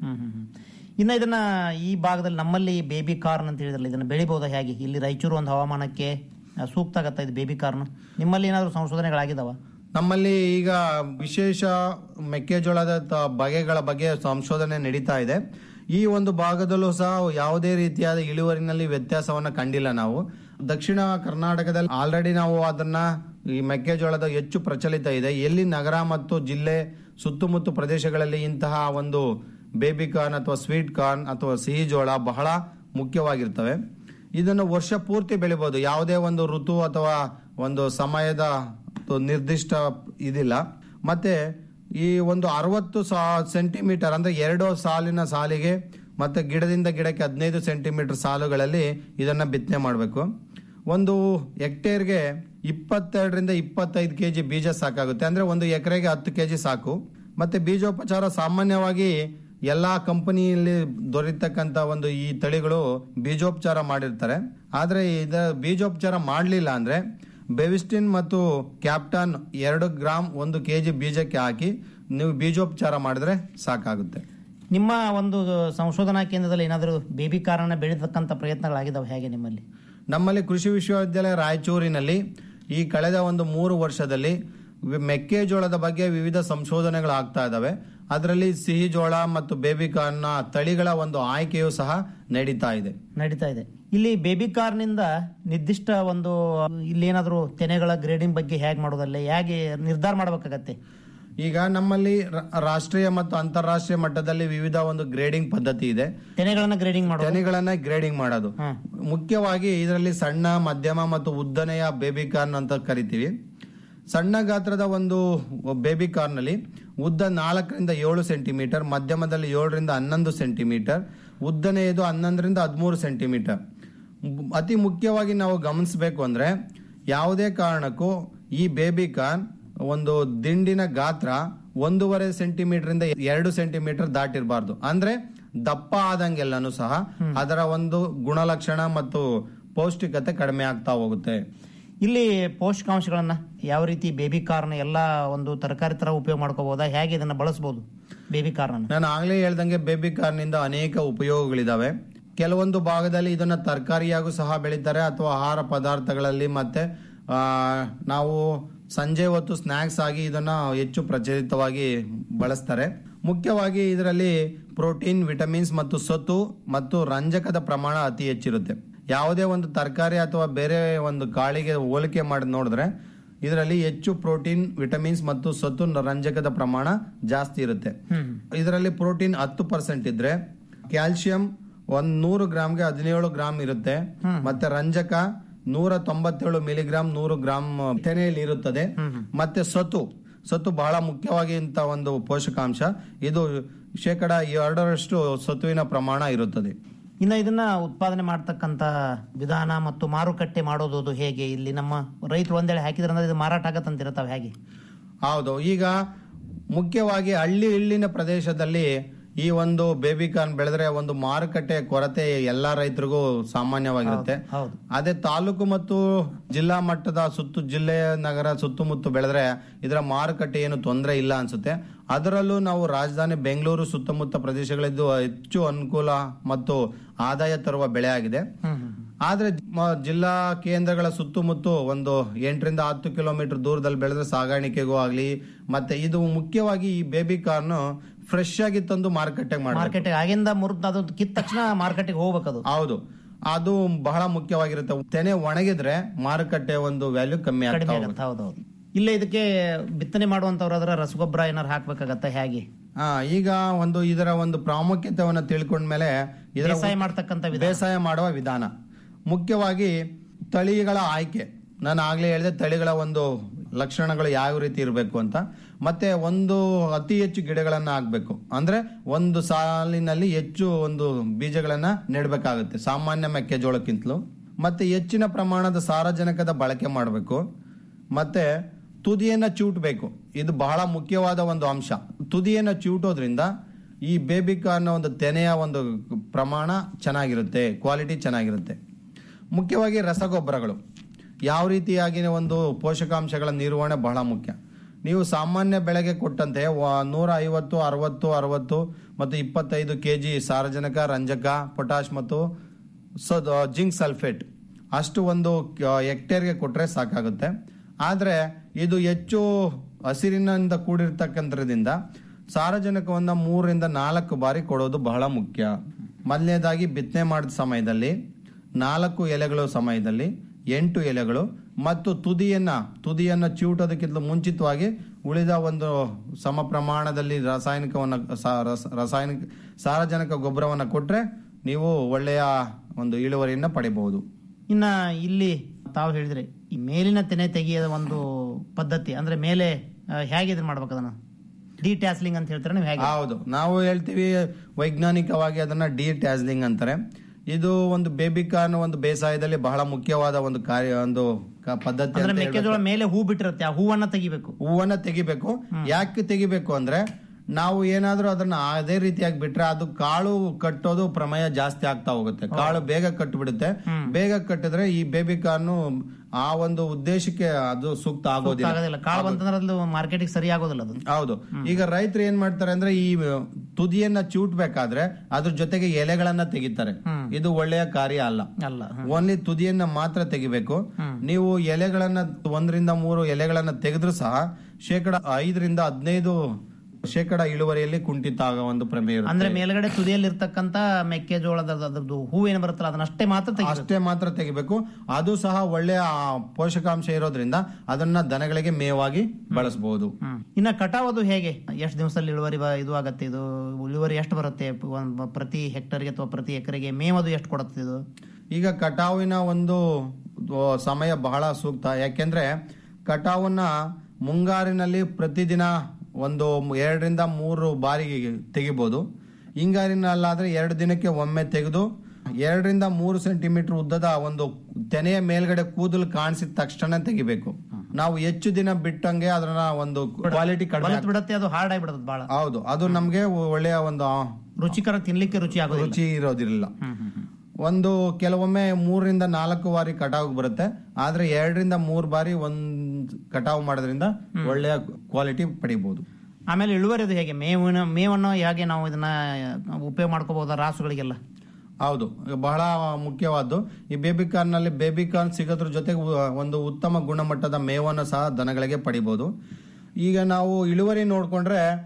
ಇನ್ನು ಇದನ್ನ ಈ ಭಾಗದಲ್ಲಿ ನಮ್ಮಲ್ಲಿ ಬೇಬಿ ಕಾರ್ನ್ ಅಂತ ಹೇಳಿದ್ರಲ್ಲ ಇದನ್ನ ಬೆಳಿಬಹುದಾ ಹೇಗೆ ಇಲ್ಲಿ ರಾಯಚೂರು ಒಂದು ಹವಾಮಾನಕ್ಕೆ ಆ, ಸೂಕ್ತ ಆಗತ್ತಾ ಇದು ಬೇಬಿ ಕಾರ್ನ್ ನಿಮ್ಮಲ್ಲಿ ಏನಾದ್ರು ಸಂಶೋಧನೆಗಳಾಗಿದಾವ ನಮ್ಮಲ್ಲಿ ಈಗ ವಿಶೇಷ ಮೆಕ್ಕೆಜೋಳದ ತ- ಬಗೆಗಳ ಬಗ್ಗೆ ಸಂಶೋಧನೆ ನಡೀತಾ ಇದೆ ಈ ಒಂದು ಭಾಗದಲ್ಲೂ ಸಹ ಯಾವುದೇ ರೀತಿಯಾದ ಇಳುವರಿನಲ್ಲಿ ವ್ಯತ್ಯಾಸವನ್ನ ಕಂಡಿಲ್ಲ ನಾವು ದಕ್ಷಿಣ ಕರ್ನಾಟಕದಲ್ಲಿ ಆಲ್ರೆಡಿ ನಾವು ಅದನ್ನ ಈ ಮೆಕ್ಕೆಜೋಳದ ಹೆಚ್ಚು ಪ್ರಚಲಿತ ಇದೆ ಎಲ್ಲಿ ನಗರ ಮತ್ತು ಜಿಲ್ಲೆ ಸುತ್ತಮುತ್ತ ಪ್ರದೇಶಗಳಲ್ಲಿ ಇಂತಹ ಒಂದು ಬೇಬಿ ಕಾರ್ನ್ ಅಥವಾ ಸ್ವೀಟ್ ಕಾರ್ನ್ ಅಥವಾ ಸಿಹಿ ಜೋಳ ಬಹಳ ಮುಖ್ಯವಾಗಿರ್ತವೆ ಇದನ್ನು ವರ್ಷ ಪೂರ್ತಿ ಬೆಳಿಬಹುದು ಯಾವುದೇ ಒಂದು ಋತು ಅಥವಾ ಒಂದು ಸಮಯದ ಒಂದು ನಿರ್ದಿಷ್ಟ ಇದಿಲ್ಲ ಮತ್ತೆ ಈ ಒಂದು ಅರವತ್ತು ಸೆಂಟಿಮೀಟರ್ ಅಂದ್ರೆ ಎರಡು ಸಾಲಿನ ಸಾಲಿಗೆ ಮತ್ತೆ ಗಿಡದಿಂದ ಗಿಡಕ್ಕೆ ಹದಿನೈದು ಸೆಂಟಿಮೀಟರ್ ಸಾಲುಗಳಲ್ಲಿ ಇದನ್ನ ಬಿತ್ತನೆ ಮಾಡಬೇಕು ಒಂದು ಹೆಕ್ಟೇರ್ಗೆ ಇಪ್ಪತ್ತೆರಡರಿಂದ ಇಪ್ಪತ್ತೈದು ಕೆಜಿ ಬೀಜ ಸಾಕಾಗುತ್ತೆ ಅಂದ್ರೆ ಒಂದು ಎಕರೆಗೆ ಹತ್ತು ಕೆಜಿ ಸಾಕು ಮತ್ತೆ ಬೀಜೋಪಚಾರ ಸಾಮಾನ್ಯವಾಗಿ ಎಲ್ಲಾ ಕಂಪನಿಯಲ್ಲಿ ದೊರೆತಕ್ಕಂತ ಒಂದು ಈ ತಳಿಗಳು ಬೀಜೋಪಚಾರ ಮಾಡಿರ್ತಾರೆ ಆದ್ರೆ ಇದ ಬೀಜೋಪಚಾರ ಮಾಡಲಿಲ್ಲ ಅಂದ್ರೆ ಬೆವಿಸ್ಟಿನ್ ಮತ್ತು ಕ್ಯಾಪ್ಟಾನ್ ಎರಡು ಗ್ರಾಮ್ ಒಂದು ಕೆಜಿ ಬೀಜಕ್ಕೆ ಹಾಕಿ ನೀವು ಬೀಜೋಪಚಾರ ಮಾಡಿದ್ರೆ ಸಾಕಾಗುತ್ತೆ ನಿಮ್ಮ ಒಂದು ಸಂಶೋಧನಾ ಕೇಂದ್ರದಲ್ಲಿ ಏನಾದರೂ ಬೇಬಿ ಕಾರ್ನ ಬೆಳೀತಕ್ಕಂಥ ಪ್ರಯತ್ನಗಳಾಗಿದ್ದಾವೆ ಹೇಗೆ ನಿಮ್ಮಲ್ಲಿ ನಮ್ಮಲ್ಲಿ ಕೃಷಿ ವಿಶ್ವವಿದ್ಯಾಲಯ ರಾಯಚೂರಿನಲ್ಲಿ ಈ ಕಳೆದ ಒಂದು ಮೂರು ವರ್ಷದಲ್ಲಿ ವಿ- ಮೆಕ್ಕೆಜೋಳದ ಬಗ್ಗೆ ವಿವಿಧ ಸಂಶೋಧನೆಗಳು ಆಗ್ತಾ ಇದಾವೆ ಅದರಲ್ಲಿ ಸಿಹಿ ಜೋಳ ಮತ್ತು ಬೇಬಿ ಕಾರ್ನ್ ತಳಿಗಳ ಒಂದು ಆಯ್ಕೆಯೂ ಸಹ ನಡೀತಾ ಇದೆ ನಡೀತಾ ಇದೆ ಇಲ್ಲಿ ಬೇಬಿ ಕಾರ್ನಿಂದ ನಿರ್ದಿಷ್ಟ ಒಂದು ಇಲ್ಲೇನಾದರೂ ತೆನೆಗಳ ಗ್ರೇಡಿಂಗ್ ಬಗ್ಗೆ ಹೇಗೆ ಮಾಡೋದಲ್ಲ ಹೇಗೆ ನಿರ್ಧಾರ ಮಾಡಬೇಕಾಗತ್ತೆ ಈಗ ನಮ್ಮಲ್ಲಿ ರ- ರಾಷ್ಟ್ರೀಯ ಮತ್ತು ಅಂತಾರಾಷ್ಟ್ರೀಯ ಮಟ್ಟದಲ್ಲಿ ವಿವಿಧ ಒಂದು ಗ್ರೇಡಿಂಗ್ ಪದ್ಧತಿ ಇದೆ ತೆನೆಗಳನ್ನ ಗ್ರೇಡಿಂಗ್ ಮಾಡೋದು ತೆನೆಗಳನ್ನ ಗ್ರೇಡಿಂಗ್ ಮಾಡೋದು ಮುಖ್ಯವಾಗಿ ಇದರಲ್ಲಿ ಸಣ್ಣ ಮಧ್ಯಮ ಮತ್ತು ಉದ್ದನೆಯ ಬೇಬಿ ಕಾರ್ನ್ ಅಂತ ಕರಿತೀವಿ ಸಣ್ಣ ಗಾತ್ರದ ಒಂದು ಬೇಬಿ ಕಾರ್ನಲ್ಲಿ ಉದ್ದ ನಾಲ್ಕರಿಂದ ಏಳು ಸೆಂಟಿಮೀಟರ್ ಮಧ್ಯಮದಲ್ಲಿ ಏಳರಿಂದ ಹನ್ನೊಂದು ಸೆಂಟಿಮೀಟರ್ ಉದ್ದನೆಯದು ಹನ್ನೊಂದರಿಂದ ಹದಿಮೂರು ಸೆಂಟಿಮೀಟರ್ ಮು- ಅತಿ ಮುಖ್ಯವಾಗಿ ನಾವು ಗಮನಿಸಬೇಕು ಅಂದ್ರೆ ಯಾವುದೇ ಕಾರಣಕ್ಕೂ ಈ ಬೇಬಿ ಕಾರ್ನ್ ಒಂದು ದಿಂಡಿನ ಗಾತ್ರ ಒಂದೂವರೆ ಸೆಂಟಿಮೀಟರ್ ಇಂದ ಎರಡು ಸೆಂಟಿಮೀಟರ್ ದಾಟಿರಬಾರ್ದು ಅಂದ್ರೆ ದಪ್ಪ ಆದಂಗೆಲ್ಲನೂ ಸಹ ಅದರ ಒಂದು ಗುಣಲಕ್ಷಣ ಮತ್ತು ಪೌಷ್ಟಿಕತೆ ಕಡಿಮೆ ಆಗ್ತಾ ಹೋಗುತ್ತೆ ಇಲ್ಲಿ ಪೋಷಕಾಂಶಗಳನ್ನ ಯಾವ ರೀತಿ ಬೇಬಿ ಕಾರ್ನ್ ಎಲ್ಲ ಒಂದು ತರಕಾರಿ ತರ ಉಪಯೋಗ ಮಾಡ್ಕೋಬಹುದಾ ಹೇಗೆ ಇದನ್ನ ಬಳಸಬಹುದು ಬೇಬಿ ಕಾರ್ನ್ ನಾನು ಆಗ್ಲೇ ಹೇಳ್ದಂಗೆ ಬೇಬಿ ಕಾರ್ನಿಂದ ಅನೇಕ ಉಪಯೋಗಗಳಿದಾವೆ ಕೆಲವೊಂದು ಭಾಗದಲ್ಲಿ ಇದನ್ನ ತರಕಾರಿಯಾಗೂ ಸಹ ಬೆಳೀತಾರೆ ಅಥವಾ ಆಹಾರ ಪದಾರ್ಥಗಳಲ್ಲಿ ಮತ್ತೆ ಆ, ನಾವು ಸಂಜೆ ಹೊತ್ತು ಸ್ನಾಕ್ಸ್ ಆಗಿ ಇದನ್ನ ಹೆಚ್ಚು ಪ್ರಚಲಿತವಾಗಿ ಬಳಸ್ತಾರೆ ಮುಖ್ಯವಾಗಿ ಇದರಲ್ಲಿ ಪ್ರೋಟೀನ್ ವಿಟಮಿನ್ಸ್ ಮತ್ತು ಸತು ಮತ್ತು ರಂಜಕದ ಪ್ರಮಾಣ ಅತಿ ಹೆಚ್ಚಿರುತ್ತೆ ಯಾವುದೇ ಒಂದು ತರಕಾರಿ ಅಥವಾ ಬೇರೆ ಒಂದು ಕಾಳಿಗೆ ಹೋಲಿಕೆ ಮಾಡಿ ನೋಡಿದ್ರೆ ಇದರಲ್ಲಿ ಹೆಚ್ಚು ಪ್ರೋಟೀನ್ ವಿಟಮಿನ್ಸ್ ಮತ್ತು ಸತು ರಂಜಕದ ಪ್ರಮಾಣ ಜಾಸ್ತಿ ಇರುತ್ತೆ ಇದರಲ್ಲಿ ಪ್ರೋಟೀನ್ ಹತ್ತು ಪರ್ಸೆಂಟ್ ಇದ್ರೆ ಕ್ಯಾಲ್ಸಿಯಂ ಒಂದ್ ನೂರು ಗ್ರಾಮ್ಗೆ ಹದಿನೇಳು ಗ್ರಾಮ್ ಇರುತ್ತೆ ಮತ್ತೆ ರಂಜಕ ನೂರ ತೊಂಬತ್ತೇಳು ಮಿಲಿಗ್ರಾಮ್ ನೂರು ಗ್ರಾಮ್ ತೆನೆಯಲ್ಲಿ ಇರುತ್ತದೆ ಮತ್ತೆ ಸತು ಸತು ಬಹಳ ಮುಖ್ಯವಾಗಿ ಇಂತ ಒಂದು ಪೋಷಕಾಂಶ ಇದು ಶೇಕಡ ಎರಡರಷ್ಟು ಸತುವಿನ ಪ್ರಮಾಣ ಇರುತ್ತದೆ ಇನ್ನು ಇದನ್ನ ಉತ್ಪಾದನೆ ಮಾಡ್ತಕ್ಕಂತ ವಿಧಾನ ಮತ್ತು ಮಾರುಕಟ್ಟೆ ಮಾಡೋದು ಅದು ಹೇಗೆ ಇಲ್ಲಿ ನಮ್ಮ ರೈತರು ಒಂದೇಳೆ ಹಾಕಿದ್ರೆ ಅಂದ್ರೆ ಇದು ಮಾರಾಟ ಆಗತ್ತಂತೀರ ತಾವು ಹೇಗೆ ಹೌದು ಈಗ ಮುಖ್ಯವಾಗಿ ಹಳ್ಳಿ ಇಳ್ಳಿನ ಪ್ರದೇಶದಲ್ಲಿ ಈ ಒಂದು ಬೇಬಿ ಕಾರ್ನ್ ಬೆಳೆದ್ರೆ ಒಂದು ಮಾರುಕಟ್ಟೆ ಕೊರತೆ ಎಲ್ಲಾ ರೈತರಿಗೂ ಸಾಮಾನ್ಯವಾಗಿರುತ್ತೆ ಅದೇ ತಾಲೂಕು ಮತ್ತು ಜಿಲ್ಲಾ ಮಟ್ಟದ ಸುತ್ತು ಜಿಲ್ಲೆ ನಗರ ಸುತ್ತಮುತ್ತ ಬೆಳೆದ್ರೆ ಇದರ ಮಾರುಕಟ್ಟೆ ಏನು ತೊಂದರೆ ಇಲ್ಲ ಅನ್ಸುತ್ತೆ ಅದರಲ್ಲೂ ನಾವು ರಾಜಧಾನಿ ಬೆಂಗಳೂರು ಸುತ್ತಮುತ್ತ ಪ್ರದೇಶಗಳಿದ್ದು ಹೆಚ್ಚು ಅನುಕೂಲ ಮತ್ತು ಆದಾಯ ತರುವ ಬೆಳೆ ಆಗಿದೆ ಆದ್ರೆ ಮ- ಜಿಲ್ಲಾ ಕೇಂದ್ರಗಳ ಸುತ್ತಮುತ್ತ ಒಂದು ಎಂಟರಿಂದ ಹತ್ತು ಕಿಲೋಮೀಟರ್ ದೂರದಲ್ಲಿ ಬೆಳೆದ್ರೆ ಸಾಗಾಣಿಕೆಗೂ ಆಗ್ಲಿ ಮತ್ತೆ ಇದು ಮುಖ್ಯವಾಗಿ ಈ ಬೇಬಿ ಕಾರ್ನ್ ಫ್ರೆಶ್ ಆಗಿ ತಂದು ಮಾರುಕಟ್ಟೆಗೆ ಮಾಡಿ ಮಾರ್ಕೆಟ್ ಆಗಿಂದ ಮುರಿದ ಅದು ಕಿತ್ತ ತಕ್ಷಣ ಮಾರ್ಕೆಟ್ಗೆ ಹೋಗ್ಬೇಕದು ಹೌದು ಅದು ಬಹಳ ಮುಖ್ಯವಾಗಿರುತ್ತೆ ತೆನೆ ಒಣಗಿದ್ರೆ ಮಾರುಕಟ್ಟೆ ಒಂದು ವ್ಯಾಲ್ಯೂ ಕಮ್ಮಿ ಆಗ್ತಾ ಕಡಿಮೆ ಹೋಗುತ್ತೆ ಆಗತ್ತೆ ಹೌದೌದು ಇಲ್ಲೇ ಇದಕ್ಕೆ ಬಿತ್ತನೆ ಮಾಡುವಂತವ್ರು ಅದರ ರಸಗೊಬ್ಬರ ಏನಾರು ಹಾಕ್ಬೇಕಾಗತ್ತ ಹೇಗೆ ಆ, ಈಗ ಒಂದು ಇದರ ಒಂದು ಪ್ರಾಮುಖ್ಯತೆಯನ್ನು ತಿಳ್ಕೊಂಡ್ಮೇಲೆ ಇದರ ಬೇಸಾಯ ಮಾಡ್ತಕ್ಕಂಥ ವಿಧಾನ. ಬೇಸಾಯ ಮಾಡುವ ವಿಧಾನ ಮುಖ್ಯವಾಗಿ ತಳಿಗಳ ಆಯ್ಕೆ ನಾನು ಆಗ್ಲೇ ಹೇಳಿದೆ ತಳಿಗಳ ಒಂದು ಲಕ್ಷಣಗಳು ಯಾವ ರೀತಿ ಇರಬೇಕು ಅಂತ ಮತ್ತೆ ಒಂದು ಅತಿ ಹೆಚ್ಚು ಗಿಡಗಳನ್ನ ಹಾಕ್ಬೇಕು ಅಂದ್ರೆ ಒಂದು ಸಾಲಿನಲ್ಲಿ ಹೆಚ್ಚು ಒಂದು ಬೀಜಗಳನ್ನ ನೆಡಬೇಕಾಗುತ್ತೆ ಸಾಮಾನ್ಯ ಮೆಕ್ಕೆಜೋಳಕ್ಕಿಂತಲೂ ಮತ್ತೆ ಹೆಚ್ಚಿನ ಪ್ರಮಾಣದ ಸಾರಜನಕದ ಬಳಕೆ ಮಾಡಬೇಕು ಮತ್ತೆ ತುದಿಯನ್ನ ಚಿವುಟ್ಬೇಕು ಇದು ಬಹಳ ಮುಖ್ಯವಾದ ಒಂದು ಅಂಶ ತುದಿಯನ್ನ ಚಿವುಟೋದ್ರಿಂದ ಈ ಬೇಬಿ ಕಾರ್ನ ಒಂದು ತೆನೆಯ ಒಂದು ಪ್ರಮಾಣ ಚೆನ್ನಾಗಿರುತ್ತೆ ಕ್ವಾಲಿಟಿ ಚೆನ್ನಾಗಿರುತ್ತೆ ಮುಖ್ಯವಾಗಿ ರಸಗೊಬ್ಬರಗಳು ಯಾವ ರೀತಿಯಾಗಿ ಒಂದು ಪೋಷಕಾಂಶಗಳ ನಿರ್ವಹಣೆ ಬಹಳ ಮುಖ್ಯ ನೀವು ಸಾಮಾನ್ಯ ಬೆಳೆಗೆ ಕೊಟ್ಟಂತೆ ವ- ನೂರ ಐವತ್ತು ಅರವತ್ತು ಅರವತ್ತು ಮತ್ತು ಇಪ್ಪತ್ತೈದು ಕೆ ಜಿ ಸಾರಜನಕ ರಂಜಕ ಪೊಟಾಶ್ ಮತ್ತು ಸದ್- ಜಿಂಕ್ ಸಲ್ಫೇಟ್ ಅಷ್ಟು ಒಂದು ಕ- ಹೆಕ್ಟೇರ್ಗೆ ಕೊಟ್ಟರೆ ಸಾಕಾಗುತ್ತೆ ಆದರೆ ಇದು ಹೆಚ್ಚು ಹಸಿರಿನಿಂದ ಕೂಡಿರ್ತಕ್ಕಂಥದ್ರಿಂದ ಸಾರಜನಕವನ್ನು ಮೂರರಿಂದ ನಾಲ್ಕು ಬಾರಿ ಕೊಡೋದು ಬಹಳ ಮುಖ್ಯ ಮೊದಲನೇದಾಗಿ ಬಿತ್ತನೆ ಮಾಡಿದ ಸಮಯದಲ್ಲಿ ನಾಲ್ಕು ಎಲೆಗಳು ಸಮಯದಲ್ಲಿ ಎಂಟು ಎಲೆಗಳು ಮತ್ತು ತುದಿಯನ್ನ ತುದಿಯನ್ನ ಚಿವುಟೋದಕ್ಕಿಂತ ಮುಂಚಿತವಾಗಿ ಉಳಿದ ಒಂದು ಸಮ ಪ್ರಮಾಣದಲ್ಲಿ ರಾಸಾಯನಿಕವನ್ನ ಸಾ- ರಸ- ರಾಸಾಯನಿಕ ಸಾರಜನಕ ಗೊಬ್ಬರವನ್ನ ಕೊಟ್ರೆ ನೀವು ಒಳ್ಳೆಯ ಒಂದು ಇಳುವರಿಯನ್ನ ಪಡಿಬಹುದು ಇನ್ನ ಇಲ್ಲಿ ತಾವು ಹೇಳಿದ್ರಿ ಈ ಮೇಲಿನ ತೆನೆ ತೆಗೆಯದ ಒಂದು ಪದ್ಧತಿ ಅಂದ್ರೆ ಮೇಲೆ ಆ, ಹೇಗೆ ಇದನ್ನ ಮಾಡ್ಬೇಕು ಅದನ್ನ ಡಿ ಟ್ಯಾಸ್ಲಿಂಗ್ ಅಂತ ಹೇಳ್ತಾರೆ ನೀವು ಹೇಗೆ ಹೌದು ನಾವು ಹೇಳ್ತೀವಿ ವೈಜ್ಞಾನಿಕವಾಗಿ ಅದನ್ನ ಡಿ ಟ್ಯಾಸ್ಲಿಂಗ್ ಅಂತಾರೆ ಇದು ಒಂದು ಬೇಬಿ ಕಾರ್ನ್ ಒಂದು ಬೇಸಾಯದಲ್ಲಿ ಬಹಳ ಮುಖ್ಯವಾದ ಒಂದು ಕಾರ್ಯ ಒಂದು ಕ- ಪದ್ಧತಿ ಅಂದ್ರೆ ಅಂತ ಮೆಕ್ಕೆಜೋಳ ಹೇಳ್ಬೇಕು. ಮೇಲೆ ಹೂ ಬಿಟ್ಟಿರುತ್ತೆ ಆ ಹೂವನ್ನ ತೆಗಿಬೇಕು ಹೂವನ್ನ ತೆಗಿಬೇಕು ಯಾಕೆ ತೆಗಿಬೇಕು ಅಂದ್ರೆ ನಾವು ಏನಾದ್ರೂ ಅದನ್ನ ಅದೇ ರೀತಿಯಾಗಿ ಬಿಟ್ರೆ ಅದು ಕಾಳು ಕಟ್ಟೋದು ಪ್ರಮೇಯ ಜಾಸ್ತಿ ಆಗ್ತಾ ಹೋಗುತ್ತೆ ಕಾಳು ಬೇಗ ಕಟ್ಟಿಬಿಡುತ್ತೆ ಬೇಗ ಕಟ್ಟಿದ್ರೆ ಈ ಬೇಬಿ ಕಾರ್ನು ಆ ಒಂದು ಉದ್ದೇಶಕ್ಕೆ ಅದು ಸೂಕ್ತ ಆಗೋದಿಲ್ಲ ಆಗೋದಿಲ್ಲ ಕಾಳು ಬಂತಂದ್ರೆ ಅದು ಮಾರ್ಕೆಟಿಗೆ ಸರಿ ಆಗೋದಿಲ್ಲ ಅದು ಹೌದು ಈಗ ರೈತರು ಏನ್ ಮಾಡ್ತಾರೆ ಅಂದ್ರೆ ಈ ತುದಿಯನ್ನ ಚೂಟ್ಬೇಕಾದ್ರೆ ಅದ್ರ ಜೊತೆಗೆ ಎಲೆಗಳನ್ನ ತೆಗಿತಾರೆ ಇದು ಒಳ್ಳೆಯ ಕಾರ್ಯ ಅಲ್ಲ ಅಲ್ಲ ಓನ್ಲಿ ತುದಿಯನ್ನ ಮಾತ್ರ ತೆಗಿಬೇಕು ನೀವು ಎಲೆಗಳನ್ನ ಒಂದರಿಂದ ಮೂರು ಎಲೆಗಳನ್ನ ತೆಗೆದ್ರು ಸಹ ಶೇಕಡ ಐದರಿಂದ ಹದಿನೈದು ಶೇಕಡ ಇಳುವರಿಯಲ್ಲಿ ಕುಂಠಿತ ಆಗೋ ಒಂದು ಪ್ರಮೇಯ ಇರುತ್ತೆ. ಅಂದ್ರೆ ಮೇಲ್ಗಡೆ ತುದಿಯಲ್ಲಿ ಇರ್ತಕ್ಕಂತ ಮೆಕ್ಕೆಜೋಳದ ಅದ್ರದ್ದು ಹೂ ಏನು ಬರುತ್ತಲ್ಲ ಅದನ್ನ ಅಷ್ಟೇ ಮಾತ್ರ ತೆಗಿಬೇಕು ಅಷ್ಟೇ ಮಾತ್ರ ತೆಗಿಬೇಕು ಅದು ಸಹ ಒಳ್ಳೆಯ ಆ, ಪೋಷಕಾಂಶ ಇರೋದ್ರಿಂದ ಅದನ್ನ ದನಗಳಿಗೆ ಮೇವಾಗಿ ಬಳಸಬಹುದು ಇನ್ನ ಕಟಾವದು ಹೇಗೆ ಎಷ್ಟು ದಿವಸದಲ್ಲಿ ಇಳುವರಿ ಬ- ಇದು ಆಗತ್ತೆ ಇದು ಇಳುವರಿ ಎಷ್ಟು ಬರುತ್ತೆ ಒಂದ್ ಪ್ರತಿ ಹೆಕ್ಟರ್ಗೆ ಅಥವಾ ಪ್ರತಿ ಎಕರೆಗೆ ಮೇವದು ಎಷ್ಟು ಕೊಡುತ್ತೆ ಇದು ಈಗ ಕಟಾವಿನ ಒಂದು ಆ, ಸಮಯ ಬಹಳ ಸೂಕ್ತ ಯಾಕೆಂದ್ರೆ ಕಟಾವನ್ನ ಮುಂಗಾರಿನಲ್ಲಿ ಪ್ರತಿದಿನ ಒಂದು ಎರಡರಿಂದ ಮೂರು ಬಾರಿ ತೆಗಿಬಹುದು ಹಿಂಗಾರಿನಲ್ಲಾದ್ರೆ ಎರಡು ದಿನಕ್ಕೆ ಒಮ್ಮೆ ತೆಗೆದು ಎರಡರಿಂದ ಮೂರು ಸೆಂಟಿಮೀಟರ್ ಉದ್ದದ ಒಂದು ತೆನೆಯ ಮೇಲ್ಗಡೆ ಕೂದಲು ಕಾಣಿಸಿದ ತಕ್ಷಣ ತೆಗಿಬೇಕು ನಾವು ಹೆಚ್ಚು ದಿನ ಬಿಟ್ಟಂಗೆ ಅದನ್ನ ಒಂದು ಕ್ವಾಲಿಟಿ ಕಡಿಮೆ ಬಲತ್ ಬಿಡತ್ತೆ ಅದು ಹಾರ್ಡ್ ಆಗಿಬಿಡುತ್ತೆ ಬಹಳ ಹೌದು ಅದು ನಮ್ಗೆ ಒಳ್ಳೆಯ ಒಂದು ಆ, ರುಚಿಕರ ತಿನ್ಲಿಕ್ಕೆ ರುಚಿ ಆಗೋದಿಲ್ಲ ರುಚಿ ಇರೋದಿಲ್ಲ ಒಂದು ಕೆಲವೊಮ್ಮೆ ಮೂರರಿಂದ ನಾಲ್ಕು ಬಾರಿ ಕಟಾವ್ ಬರುತ್ತೆ ಆದ್ರೆ ಎರಡರಿಂದ ಮೂರು ಬಾರಿ ಒಂದ್ ಕಟಾವ್ ಮಾಡೋದ್ರಿಂದ ಒಳ್ಳೆಯ ಕ್ವಾಲಿಟಿ ಪಡಿಬಹುದು ಆಮೇಲೆ ಇಳುವರಿ ಅದು ಹೇಗೆ ಮೇವಿನ ಮೇವನ್ನು ಹೇಗೆ ನಾವು ಇದನ್ನ ಉಪಯೋಗ ಮಾಡ್ಕೋಬಹುದಾ ರಾಸುಗಳಿಗೆಲ್ಲ ಹೌದು ಬಹಳ ಮುಖ್ಯವಾದ್ದು ಈ ಬೇಬಿ ಕಾರ್ನ್ ನಲ್ಲಿ ಬೇಬಿ ಕಾರ್ನ್ ಸಿಗೋದ್ರ ಜೊತೆಗೆ ಉ- ಒಂದು ಉತ್ತಮ ಗುಣಮಟ್ಟದ ಮೇವನ್ನು ಸಹ ದನಗಳಿಗೆ ಪಡಿಬಹುದು ಈಗ ನಾವು ಇಳುವರಿ ನೋಡ್ಕೊಂಡ್ರೆ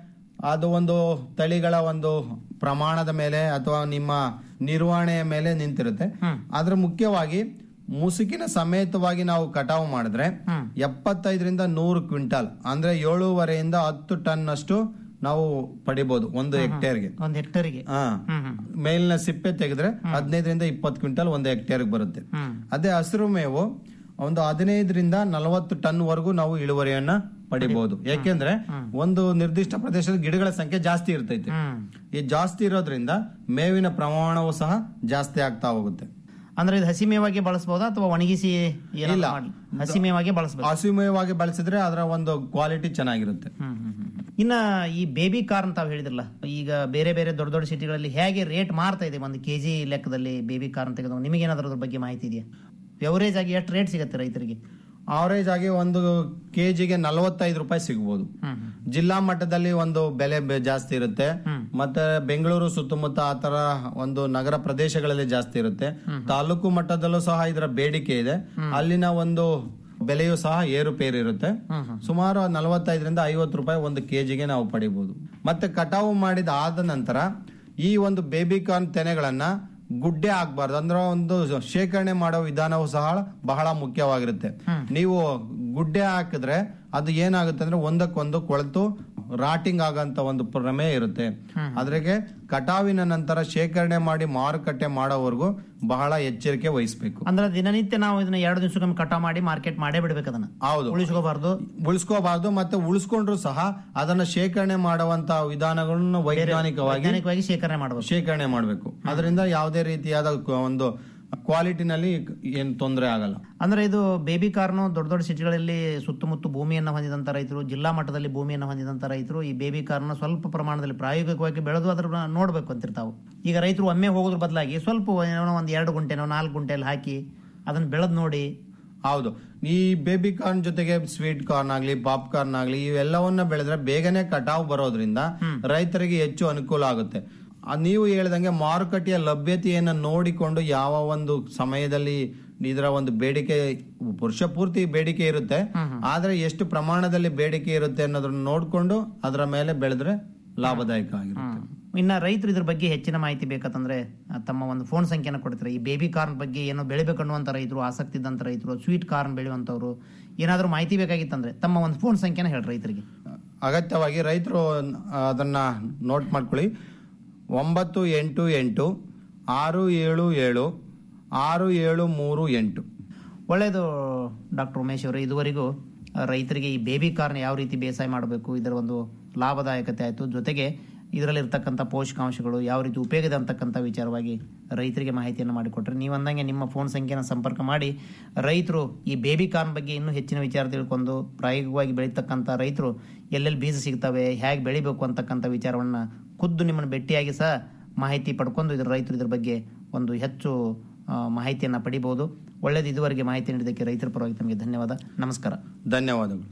ಅದು ಒಂದು ತಳಿಗಳ ಒಂದು ಪ್ರಮಾಣದ ಮೇಲೆ ಅಥವಾ ನಿಮ್ಮ ನಿರ್ವಹಣೆಯ ಮೇಲೆ ನಿಂತಿರುತ್ತೆ ಆದ್ರೆ ಮುಖ್ಯವಾಗಿ ಮುಸುಕಿನ ಸಮೇತವಾಗಿ ನಾವು ಕಟಾವು ಮಾಡಿದ್ರೆ ಎಪ್ಪತ್ತೈದರಿಂದ ನೂರು ಕ್ವಿಂಟಾಲ್ ಅಂದ್ರೆ ಏಳೂವರೆಯಿಂದ ಹತ್ತು ಟನ್ ಅಷ್ಟು ನಾವು ಪಡಿಬಹುದು ಒಂದು ಹೆಕ್ಟೇರ್ಗೆ ಒಂದು ಹೆಕ್ಟೇರಿಗೆ ಹಾ ಮೇಲಿನ ಸಿಪ್ಪೆ ತೆಗೆದ್ರೆ ಹದಿನೈದರಿಂದ ಇಪ್ಪತ್ತು ಕ್ವಿಂಟಲ್ ಒಂದು ಹೆಕ್ಟೇರ್ಗೆ ಬರುತ್ತೆ ಅದೇ ಹಸಿರು ಮೇವು ಒಂದು ಹದಿನೈದರಿಂದ ನಲವತ್ತು ಟನ್ ವರೆಗೂ ನಾವು ಇಳುವರಿಯನ್ನ ಪಡಿಬಹುದು ಯಾಕೆಂದ್ರೆ ಒಂದು ನಿರ್ದಿಷ್ಟ ಪ್ರದೇಶದ ಗಿಡಗಳ ಸಂಖ್ಯೆ ಜಾಸ್ತಿ ಇರ್ತೈತೆ ಈ ಜಾಸ್ತಿ ಇರೋದ್ರಿಂದ ಮೇವಿನ ಪ್ರಮಾಣವು ಸಹ ಜಾಸ್ತಿ ಆಗ್ತಾ ಹೋಗುತ್ತೆ ಅಂದ್ರೆ ಇದು ಹಸಿಮೇವಾಗಿ ಬಳಸಬಹುದಾ ಅಥವಾ ಒಣಗಿಸಿ ಏನಾದ್ರು ಇಲ್ಲ. ಮಾಡ್ಲಿ? ಹಸಿಮೇವಾಗಿ ಬಳಸಬಹುದು ಹಸಿಮೇವಾಗಿ ಬಳಸಿದ್ರೆ ಅದರ ಒಂದು ಕ್ವಾಲಿಟಿ ಚೆನ್ನಾಗಿರುತ್ತೆ ಇನ್ನ ಈ ಬೇಬಿ ಕಾರ್ನ್ ತಾವು ಹೇಳಿದ್ರಲ್ಲ ಈಗ ಬೇರೆ ಬೇರೆ ದೊಡ್ಡ ದೊಡ್ಡ ಸಿಟಿಗಳಲ್ಲಿ ಹೇಗೆ ರೇಟ್ ಮಾರ್ತಾ ಇದೆ ಒಂದು ಕೆಜಿ ಲೆಕ್ಕದಲ್ಲಿ ಬೇಬಿ ಕಾರ್ನ್ ತೆಗೆದು ನಿಮಗೇನಾದ್ರೂ ಅದ್ರ ಬಗ್ಗೆ ಮಾಹಿತಿ ಇದೆಯಾ ಎವರೇಜ್ ಆಗಿ ಎಷ್ಟು ರೇಟ್ ಸಿಗುತ್ತೆ ರೈತರಿಗೆ ಅವರೇಜ್ ಆಗಿ ಒಂದು ಕೆಜಿಗೆ ನಲವತ್ತೈದು ರೂಪಾಯಿ ಸಿಗ್ಬೋದು ಜಿಲ್ಲಾ ಮಟ್ಟದಲ್ಲಿ ಒಂದು ಬೆಲೆ ಬೆ- ಜಾಸ್ತಿ ಇರುತ್ತೆ ಮತ್ತೆ ಬೆಂಗಳೂರು ಸುತ್ತಮುತ್ತ ಆ ತರ ಒಂದು ನಗರ ಪ್ರದೇಶಗಳಲ್ಲಿ ಜಾಸ್ತಿ ಇರುತ್ತೆ ತಾಲೂಕು ಮಟ್ಟದಲ್ಲೂ ಸಹ ಇದರ ಬೇಡಿಕೆ ಇದೆ ಅಲ್ಲಿನ ಒಂದು ಬೆಲೆಯೂ ಸಹ ಏರುಪೇರು ಇರುತ್ತೆ ಸುಮಾರು ನಲವತ್ತೈದರಿಂದ ಐವತ್ತು ರೂಪಾಯಿ ಒಂದು ಕೆಜಿಗೆ ನಾವು ಪಡಿಬಹುದು ಮತ್ತೆ ಕಟಾವು ಮಾಡಿದ ಆದ ನಂತರ ಈ ಒಂದು ಬೇಬಿ ಕಾರ್ನ್ ತೆನೆಗಳನ್ನ ಗುಡ್ಡೆ ಆಗ್ಬಾರ್ದು ಅಂದ್ರೆ ಒಂದು ಶೇಖರಣೆ ಮಾಡೋ ವಿಧಾನವು ಸಹ ಬಹಳ ಮುಖ್ಯವಾಗಿರುತ್ತೆ ನೀವು ಗುಡ್ಡೆ ಹಾಕಿದ್ರೆ ಅದು ಏನಾಗುತ್ತೆ ಅಂದ್ರೆ ಒಂದಕ್ಕೊಂದು ಕೊಳೆತು ರಾಟಿಂಗ್ ಆಗಂತ ಒಂದು ಪ್ರಮೇಯ ಇರುತ್ತೆ ಅದ್ರಾಗೆ ಕಟಾವಿನ ನಂತರ ಶೇಖರಣೆ ಮಾಡಿ ಮಾರುಕಟ್ಟೆ ಮಾಡೋವರೆಗೂ ಬಹಳ ಎಚ್ಚರಿಕೆ ವಹಿಸಬೇಕು ಅಂದ್ರೆ ದಿನನಿತ್ಯ ನಾವು ಇದನ್ನ ಎರಡು ದಿವಸಕ್ಕೊಮ್ಮೆ ಕಟಾವ್ ಮಾಡಿ ಮಾರ್ಕೆಟ್ ಮಾಡೇ ಬಿಡ್ಬೇಕು ಅದನ್ನ ಹೌದು ಉಳಿಸ್ಕೋಬಾರ್ದು ಉಳಿಸ್ಕೋಬಾರ್ದು ಮತ್ತೆ ಉಳಿಸ್ಕೊಂಡ್ರು ಸಹ ಅದನ್ನ ಶೇಖರಣೆ ಮಾಡುವಂತ ವಿಧಾನಗಳನ್ನು ವೈಜ್ಞಾನಿಕವಾಗಿ ವೈಜ್ಞಾನಿಕವಾಗಿ ಶೇಖರಣೆ ಮಾಡಬೇಕು ಶೇಖರಣೆ ಮಾಡಬೇಕು ಅದರಿಂದ ಯಾವುದೇ ರೀತಿಯಾದ ಕ- ಒಂದು ಕ್ವಾಲಿಟಿನಲ್ಲಿ ಏನು ತೊಂದರೆ ಆಗಲ್ಲ ಅಂದ್ರೆ ಇದು ಬೇಬಿ ಕಾರ್ನು ದೊಡ್ಡ ದೊಡ್ಡ ಸಿಟಿಗಳಲ್ಲಿ ಸುತ್ತಮುತ್ತ ಭೂಮಿಯನ್ನ ಹೊಂದಿದಂತ ರೈತರು ಜಿಲ್ಲಾ ಮಟ್ಟದಲ್ಲಿ ಭೂಮಿಯನ್ನು ಹೊಂದಿದಂತ ರೈತರು ಈ ಬೇಬಿ ಕಾರ್ನ ಸ್ವಲ್ಪ ಪ್ರಮಾಣದಲ್ಲಿ ಪ್ರಾಯೋಗಿಕವಾಗಿ ಬೆಳೆದು ಅದ್ರ ನೋಡ್ಬೇಕು ಅಂತಿರ್ತಾವು ಈಗ ರೈತರು ಒಮ್ಮೆ ಹೋಗೋದ್ರ ಬದಲಾಗಿ ಸ್ವಲ್ಪ ಏನೋ ಒಂದ್ ಎರಡು ಗುಂಟೆನೋ ನಾಲ್ಕು ಗುಂಟೆಯಲ್ಲಿ ಹಾಕಿ ಅದನ್ನ ಬೆಳೆದ್ ನೋಡಿ ಹೌದು ಈ ಬೇಬಿ ಕಾರ್ನ್ ಜೊತೆಗೆ ಸ್ವೀಟ್ ಕಾರ್ನ್ ಆಗ್ಲಿ ಪಾಪ್ ಕಾರ್ನ್ ಆಗ್ಲಿ ಇವೆಲ್ಲವನ್ನ ಬೆಳೆದ್ರೆ ಬೇಗನೆ ಕಟಾವು ಬರೋದ್ರಿಂದ ರೈತರಿಗೆ ಹೆಚ್ಚು ಅನುಕೂಲ ಆಗುತ್ತೆ ಆ ನೀವು ಹೇಳ್ದಂಗೆ ಮಾರುಕಟ್ಟೆಯ ಲಭ್ಯತೆಯನ್ನ ನೋಡಿಕೊಂಡು ಯಾವ ಒಂದು ಸಮಯದಲ್ಲಿ ಇದರ ಒಂದು ಬೇಡಿಕೆ ವರ್ಷ ಪೂರ್ತಿ ಬೇಡಿಕೆ ಇರುತ್ತೆ ಆದ್ರೆ ಎಷ್ಟು ಪ್ರಮಾಣದಲ್ಲಿ ಬೇಡಿಕೆ ಇರುತ್ತೆ ಅನ್ನೋದನ್ನ ನೋಡ್ಕೊಂಡು ಅದರ ಮೇಲೆ ಬೆಳೆದ್ರೆ ಲಾಭದಾಯಕ ಆಗಿರುತ್ತೆ ಇನ್ನ ರೈತರು ಇದ್ರ ಬಗ್ಗೆ ಹೆಚ್ಚಿನ ಮಾಹಿತಿ ಬೇಕಂತಂದ್ರೆ ಆ, ತಮ್ಮ ಒಂದು ಫೋನ್ ಸಂಖ್ಯೆನ ಕೊಡ್ತಾರೆ ಈ ಬೇಬಿ ಕಾರ್ನ್ ಬಗ್ಗೆ ಏನೋ ಬೆಳಿಬೇಕು ಅನ್ನುವಂತ ರೈತರು ಆಸಕ್ತಿ ಇದ್ದಂತ ರೈತರು ಸ್ವೀಟ್ ಕಾರ್ನ್ ಬೆಳೆಯುವಂತವ್ರು ಏನಾದ್ರೂ ಮಾಹಿತಿ ಬೇಕಾಗಿತ್ತಂದ್ರೆ ತಮ್ಮ ಒಂದು ಫೋನ್ ಸಂಖ್ಯೆನ ಹೇಳಿ ರೈತರಿಗೆ ಅಗತ್ಯವಾಗಿ ರೈತರು ಅದನ್ನ ನೋಟ್ ಮಾಡ್ಕೊಳ್ಳಿ ಒಂಬತ್ತು ಎಂಟು ಎಂಟು ಆರು ಏಳು ಏಳು ಆರು ಏಳು ಮೂರು ಎಂಟು ಒಳ್ಳೆಯದು ಡಾಕ್ಟರ್ ಉಮೇಶ್ ಅವರೇ ಇದುವರೆಗೂ ಆ, ರೈತರಿಗೆ ಈ ಬೇಬಿ ಕಾರ್ನ್ ಯಾವ ರೀತಿ ಬೇಸಾಯ ಮಾಡಬೇಕು ಇದರ ಒಂದು ಲಾಭದಾಯಕತೆ ಆಯಿತು ಜೊತೆಗೆ ಇದರಲ್ಲಿ ಇರ್ತಕ್ಕಂಥ ಪೋಷಕಾಂಶಗಳು ಯಾವ ರೀತಿ ಉಪಯೋಗ ಇದೆ ಅಂತಕ್ಕಂಥ ವಿಚಾರವಾಗಿ ರೈತರಿಗೆ ಮಾಹಿತಿಯನ್ನು ಮಾಡಿಕೊಟ್ರೆ ನೀವು ಅಂದಂಗೆ ನಿಮ್ಮ ಫೋನ್ ಸಂಖ್ಯೆನ ಸಂಪರ್ಕ ಮಾಡಿ ರೈತರು ಈ ಬೇಬಿ ಕಾರ್ನ್ ಬಗ್ಗೆ ಇನ್ನೂ ಹೆಚ್ಚಿನ ವಿಚಾರ ತಿಳ್ಕೊಂಡು ಪ್ರಾಯೋಗಿಕವಾಗಿ ಬೆಳೀತಕ್ಕಂಥ ರೈತರು ಎಲ್ಲೆಲ್ಲಿ ಬೀಜ ಸಿಗ್ತವೆ ಹೇಗೆ ಬೆಳಿಬೇಕು ಅಂತಕ್ಕಂಥ ವಿಚಾರವನ್ನು ಖುದ್ದು ನಿಮ್ಮನ್ನು ಭೇಟಿಯಾಗಿ ಸಹ ಮಾಹಿತಿ ಪಡ್ಕೊಂಡು ಇದ್ರ ರೈತರು ಇದ್ರ ಬಗ್ಗೆ ಒಂದು ಹೆಚ್ಚು ಆ, ಮಾಹಿತಿಯನ್ನು ಪಡಿಬಹುದು ಒಳ್ಳೆಯದು ಇದುವರೆಗೆ ಮಾಹಿತಿ ನೀಡಿದ್ದಕ್ಕೆ ರೈತರ ಪರವಾಗಿ ತಮಗೆ ಧನ್ಯವಾದ ನಮಸ್ಕಾರ ಧನ್ಯವಾದಗಳು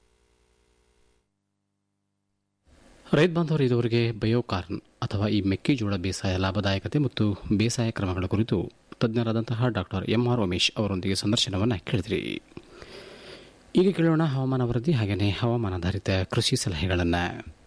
ರೈತ ಬಾಂಧವರು ಇದುವರೆಗೆ ಬಯೋಕಾರ್ನ್ ಅಥವಾ ಈ ಮೆಕ್ಕೆಜೋಳ ಬೇಸಾಯ ಲಾಭದಾಯಕತೆ ಮತ್ತು ಬೇಸಾಯ ಕ್ರಮಗಳ ಕುರಿತು ತಜ್ಞರಾದಂತಹ ಡಾಕ್ಟರ್ ಎಂ ಆರ್ ಉಮೇಶ್ ಅವರೊಂದಿಗೆ ಸಂದರ್ಶನವನ್ನು ಕೇಳಿದ್ರಿ ಈಗ ಕೇಳೋಣ ಹವಾಮಾನ ವರದಿ ಹಾಗೆಯೇ ಹವಾಮಾನಾಧಾರಿತ ಕೃಷಿ ಸಲಹೆಗಳನ್ನು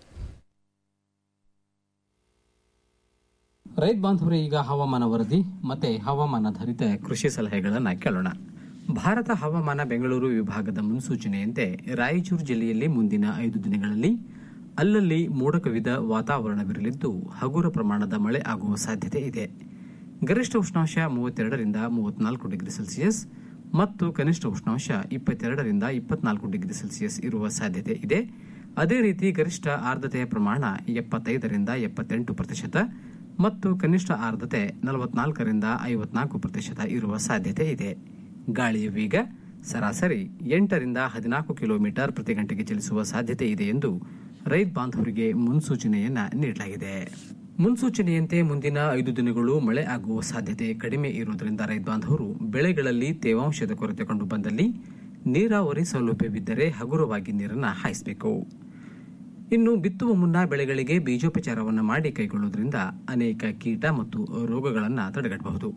ರೈತ ಬಾಂಧವರು ಈಗ ಹವಾಮಾನ ವರದಿ ಮತ್ತೆ ಹವಾಮಾನಾಧಾರಿತ ಕೃಷಿ ಸಲಹೆಗಳನ್ನು ಕೇಳೋಣ ಭಾರತ ಹವಾಮಾನ ಬೆಂಗಳೂರು ವಿಭಾಗದ ಮುನ್ಸೂಚನೆಯಂತೆ ರಾಯಚೂರು ಜಿಲ್ಲೆಯಲ್ಲಿ ಮುಂದಿನ ಐದು ದಿನಗಳಲ್ಲಿ ಅಲ್ಲಲ್ಲಿ ಮೋಡ ಕವಿದ ವಾತಾವರಣವಿರಲಿದ್ದು ಹಗುರ ಪ್ರಮಾಣದ ಮಳೆ ಆಗುವ ಸಾಧ್ಯತೆ ಇದೆ ಗರಿಷ್ಠ ಉಷ್ಣಾಂಶ ಮೂವತ್ತೆರಡರಿಂದ ಮೂವತ್ನಾಲ್ಕು ಡಿಗ್ರಿ ಸೆಲ್ಸಿಯಸ್ ಮತ್ತು ಕನಿಷ್ಠ ಉಷ್ಣಾಂಶ ಇಪ್ಪತ್ತೆರಡರಿಂದ ಇಪ್ಪತ್ನಾಲ್ಕು ಡಿಗ್ರಿ ಸೆಲ್ಸಿಯಸ್ ಇರುವ ಸಾಧ್ಯತೆ ಇದೆ ಅದೇ ರೀತಿ ಗರಿಷ್ಠ ಆರ್ದ್ರತೆಯ ಪ್ರಮಾಣ ಎಪ್ಪತ್ತೈದರಿಂದ ಎಪ್ಪತ್ತೆಂಟು ಪ್ರತಿಶತ ಮತ್ತು ಕನಿಷ್ಠ ಆರ್ದ್ರತೆ ನಲವತ್ನಾಲ್ಕರಿಂದ ಐವತ್ನಾಲ್ಕು ಪ್ರತಿಶತ ಇರುವ ಸಾಧ್ಯತೆ ಇದೆ ಗಾಳಿಯ ವೇಗ ಸರಾಸರಿ ಎಂಟರಿಂದ ಹದಿನಾಲ್ಕು ಕಿಲೋಮೀಟರ್ ಪ್ರತಿ ಗಂಟೆಗೆ ಚಲಿಸುವ ಸಾಧ್ಯತೆ ಇದೆ ಎಂದು ರೈತ ಬಾಂಧವರಿಗೆ ಮುನ್ಸೂಚನೆಯನ್ನ ನೀಡಲಾಗಿದೆ ಮುನ್ಸೂಚನೆಯಂತೆ ಮುಂದಿನ ಐದು ದಿನಗಳು ಮಳೆ ಆಗುವ ಸಾಧ್ಯತೆ ಕಡಿಮೆ ಇರುವುದರಿಂದ ರೈತ ಬಾಂಧವರು ಬೆಳೆಗಳಲ್ಲಿ ತೇವಾಂಶದ ಕೊರತೆ ಕಂಡು ಬಂದಲ್ಲಿ ನೀರಾವರಿ ಸೌಲಭ್ಯವಿದ್ದರೆ ಹಗುರವಾಗಿ ನೀರನ್ನು ಹಾಯಿಸಬೇಕು ಇನ್ನು ಬಿತ್ತುವ ಮುನ್ನ ಬೆಳೆಗಳಿಗೆ ಬೀಜೋಪಚಾರವನ್ನು ಮಾಡಿ ಕೈಗೊಳ್ಳುವುದರಿಂದ ಅನೇಕ ಕೀಟ ಮತ್ತು ರೋಗಗಳನ್ನು ತಡೆಗಟ್ಟಬಹುದು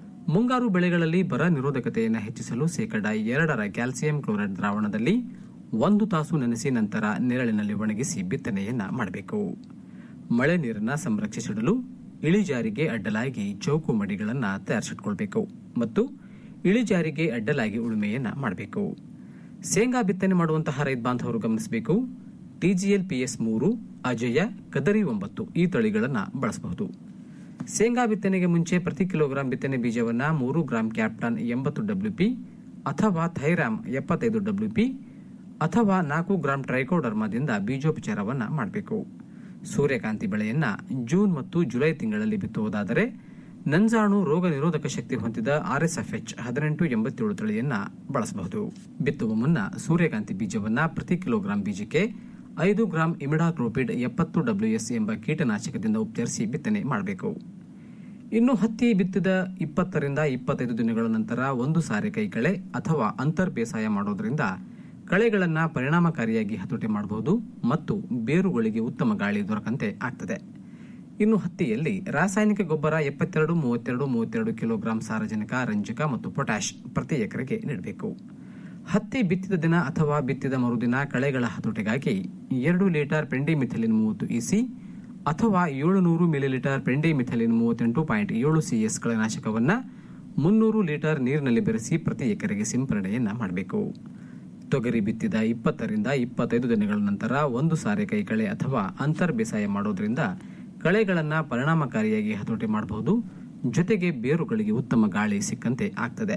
ಮುಂಗಾರು ಬೆಳೆಗಳಲ್ಲಿ ಬರ ನಿರೋಧಕತೆಯನ್ನು ಹೆಚ್ಚಿಸಲು ಶೇಕಡ ಎರಡರ ಕ್ಯಾಲ್ಸಿಯಂ ಕ್ಲೋರೈಡ್ ದ್ರಾವಣದಲ್ಲಿ ಒಂದು ತಾಸು ನೆನೆಸಿ ನಂತರ ನೆರಳಿನಲ್ಲಿ ಒಣಗಿಸಿ ಬಿತ್ತನೆಯನ್ನ ಮಾಡಬೇಕು ಮಳೆ ನೀರನ್ನ ಸಂರಕ್ಷಿಸಿಡಲು ಇಳಿಜಾರಿಗೆ ಅಡ್ಡಲಾಗಿ ಚೌಕು ಮಡಿಗಳನ್ನು ತಯಾರಿಸಿಟ್ಕೊಳ್ಬೇಕು ಮತ್ತು ಇಳಿಜಾರಿಗೆ ಅಡ್ಡಲಾಗಿ ಉಳುಮೆಯನ್ನ ಮಾಡಬೇಕು ಶೇಂಗಾ ಬಿತ್ತನೆ ಮಾಡುವಂತಹ ರೈತ ಬಾಂಧವರು ಗಮನಿಸಬೇಕು ಟಿಜಿಎಲ್ ಪಿಎಸ್ ಮೂರು ಅಜಯ ಕದರಿ ಒಂಬತ್ತು ಈ ತಳಿಗಳನ್ನು ಬಳಸಬಹುದು ಶೇಂಗಾ ಬಿತ್ತನೆಗೆ ಮುಂಚೆ ಪ್ರತಿ ಕಿಲೋಗ್ರಾಂ ಬಿತ್ತನೆ ಬೀಜವನ್ನ ಮೂರು ಗ್ರಾಂ ಕ್ಯಾಪ್ಟನ್ ಎಂಬತ್ತು ಡಬ್ಲ್ಯೂಪಿ ಅಥವಾ ಥೈರಾಮ್ ಎಪ್ಪತ್ತೈದು ಡಬ್ಲ್ಯೂಪಿ ಅಥವಾ ನಾಲ್ಕು ಗ್ರಾಂ ಟ್ರೈಕೋಡರ್ಮಾದಿಂದ ಬೀಜೋಪಚಾರವನ್ನ ಮಾಡಬೇಕು ಸೂರ್ಯಕಾಂತಿ ಬೆಳೆಯನ್ನ ಜೂನ್ ಮತ್ತು ಜುಲೈ ತಿಂಗಳಲ್ಲಿ ಬಿತ್ತುವುದಾದರೆ ನಂಜಾಣು ರೋಗ ನಿರೋಧಕ ಶಕ್ತಿ ಹೊಂದಿದ ಆರ್ಎಸ್ಎಫ್ಎಚ್ ಹದಿನೆಂಟು ಎಂಬತ್ತೇಳು ತಳಿಯನ್ನ ಬಳಸಬಹುದು ಬಿತ್ತುವ ಮುನ್ನ ಸೂರ್ಯಕಾಂತಿ ಬೀಜವನ್ನ ಪ್ರತಿ ಕಿಲೋಗ್ರಾಂ ಬೀಜಕ್ಕೆ ಐದು ಗ್ರಾಂ ಇಮಿಡಾಕ್ಲೋಪಿಡ್ ಎಪ್ಪತ್ತು ಡಬ್ಲ್ಯೂಎಸ್ ಎಂಬ ಕೀಟನಾಶಕದಿಂದ ಉಪಚರಿಸಿ ಬಿತ್ತನೆ ಮಾಡಬೇಕು ಇನ್ನು ಹತ್ತಿ ಬಿತ್ತಿದ ಇಪ್ಪತ್ತರಿಂದ ಇಪ್ಪತ್ತೈದು ದಿನಗಳ ನಂತರ ಒಂದು ಸಾರೆ ಕೈಕಳೆ ಅಥವಾ ಅಂತರ್ ಬೇಸಾಯ ಮಾಡೋದ್ರಿಂದ ಕಳೆಗಳನ್ನ ಪರಿಣಾಮಕಾರಿಯಾಗಿ ಹತೋಟಿ ಮಾಡಬಹುದು ಮತ್ತು ಬೇರುಗಳಿಗೆ ಉತ್ತಮ ಗಾಳಿ ದೊರಕಂತೆ ಆಗ್ತದೆ ಇನ್ನು ಹತ್ತಿಯಲ್ಲಿ ರಾಸಾಯನಿಕ ಗೊಬ್ಬರ ಎಪ್ಪತ್ತೆರಡು ಮೂವತ್ತೆರಡು ಮೂವತ್ತೆರಡು ಕಿಲೋಗ್ರಾಂ ಸಾರಜನಕ ರಂಜಕ ಮತ್ತು ಪೊಟ್ಯಾಶ್ ಪ್ರತಿ ಎಕರೆಗೆ ನೀಡಬೇಕು ಹತ್ತಿ ಬಿತ್ತಿದ ದಿನ ಅಥವಾ ಬಿತ್ತಿದ ಮರುದಿನ ಕಳೆಗಳ ಹತೋಟಿಗಾಗಿ ಎರಡು ಲೀಟರ್ ಪೆಂಡಿಮಿಥಲಿನ್ ಮೂವತ್ತು ಇಸಿ ಅಥವಾ ಏಳುನೂರು ಮಿಲಿಲೀಟರ್ ಪೆಂಡಿಮಿಥಲಿನ್ ಮೂವತ್ತೆಂಟು ಪಾಯಿಂಟ್ ಏಳು ಸಿಎಸ್ ಕಳೆನಾಶಕವನ್ನ ಮುನ್ನೂರು ಲೀಟರ್ ನೀರಿನಲ್ಲಿ ಬೆರೆಸಿ ಪ್ರತಿ ಎಕರೆಗೆ ಸಿಂಪರಣೆಯನ್ನ ಮಾಡಬೇಕು ತೊಗರಿ ಬಿತ್ತಿದ ಇಪ್ಪತ್ತರಿಂದ ಇಪ್ಪತ್ತೈದು ದಿನಗಳ ನಂತರ ಒಂದು ಸಾರೆ ಕೈಕಳೆ ಅಥವಾ ಅಂತರ್ ಬೇಸಾಯ ಮಾಡೋದ್ರಿಂದ ಕಳೆಗಳನ್ನ ಪರಿಣಾಮಕಾರಿಯಾಗಿ ಹತೋಟಿ ಮಾಡಬಹುದು ಜೊತೆಗೆ ಬೇರುಗಳಿಗೆ ಉತ್ತಮ ಗಾಳಿ ಸಿಕ್ಕಂತೆ ಆಗ್ತದೆ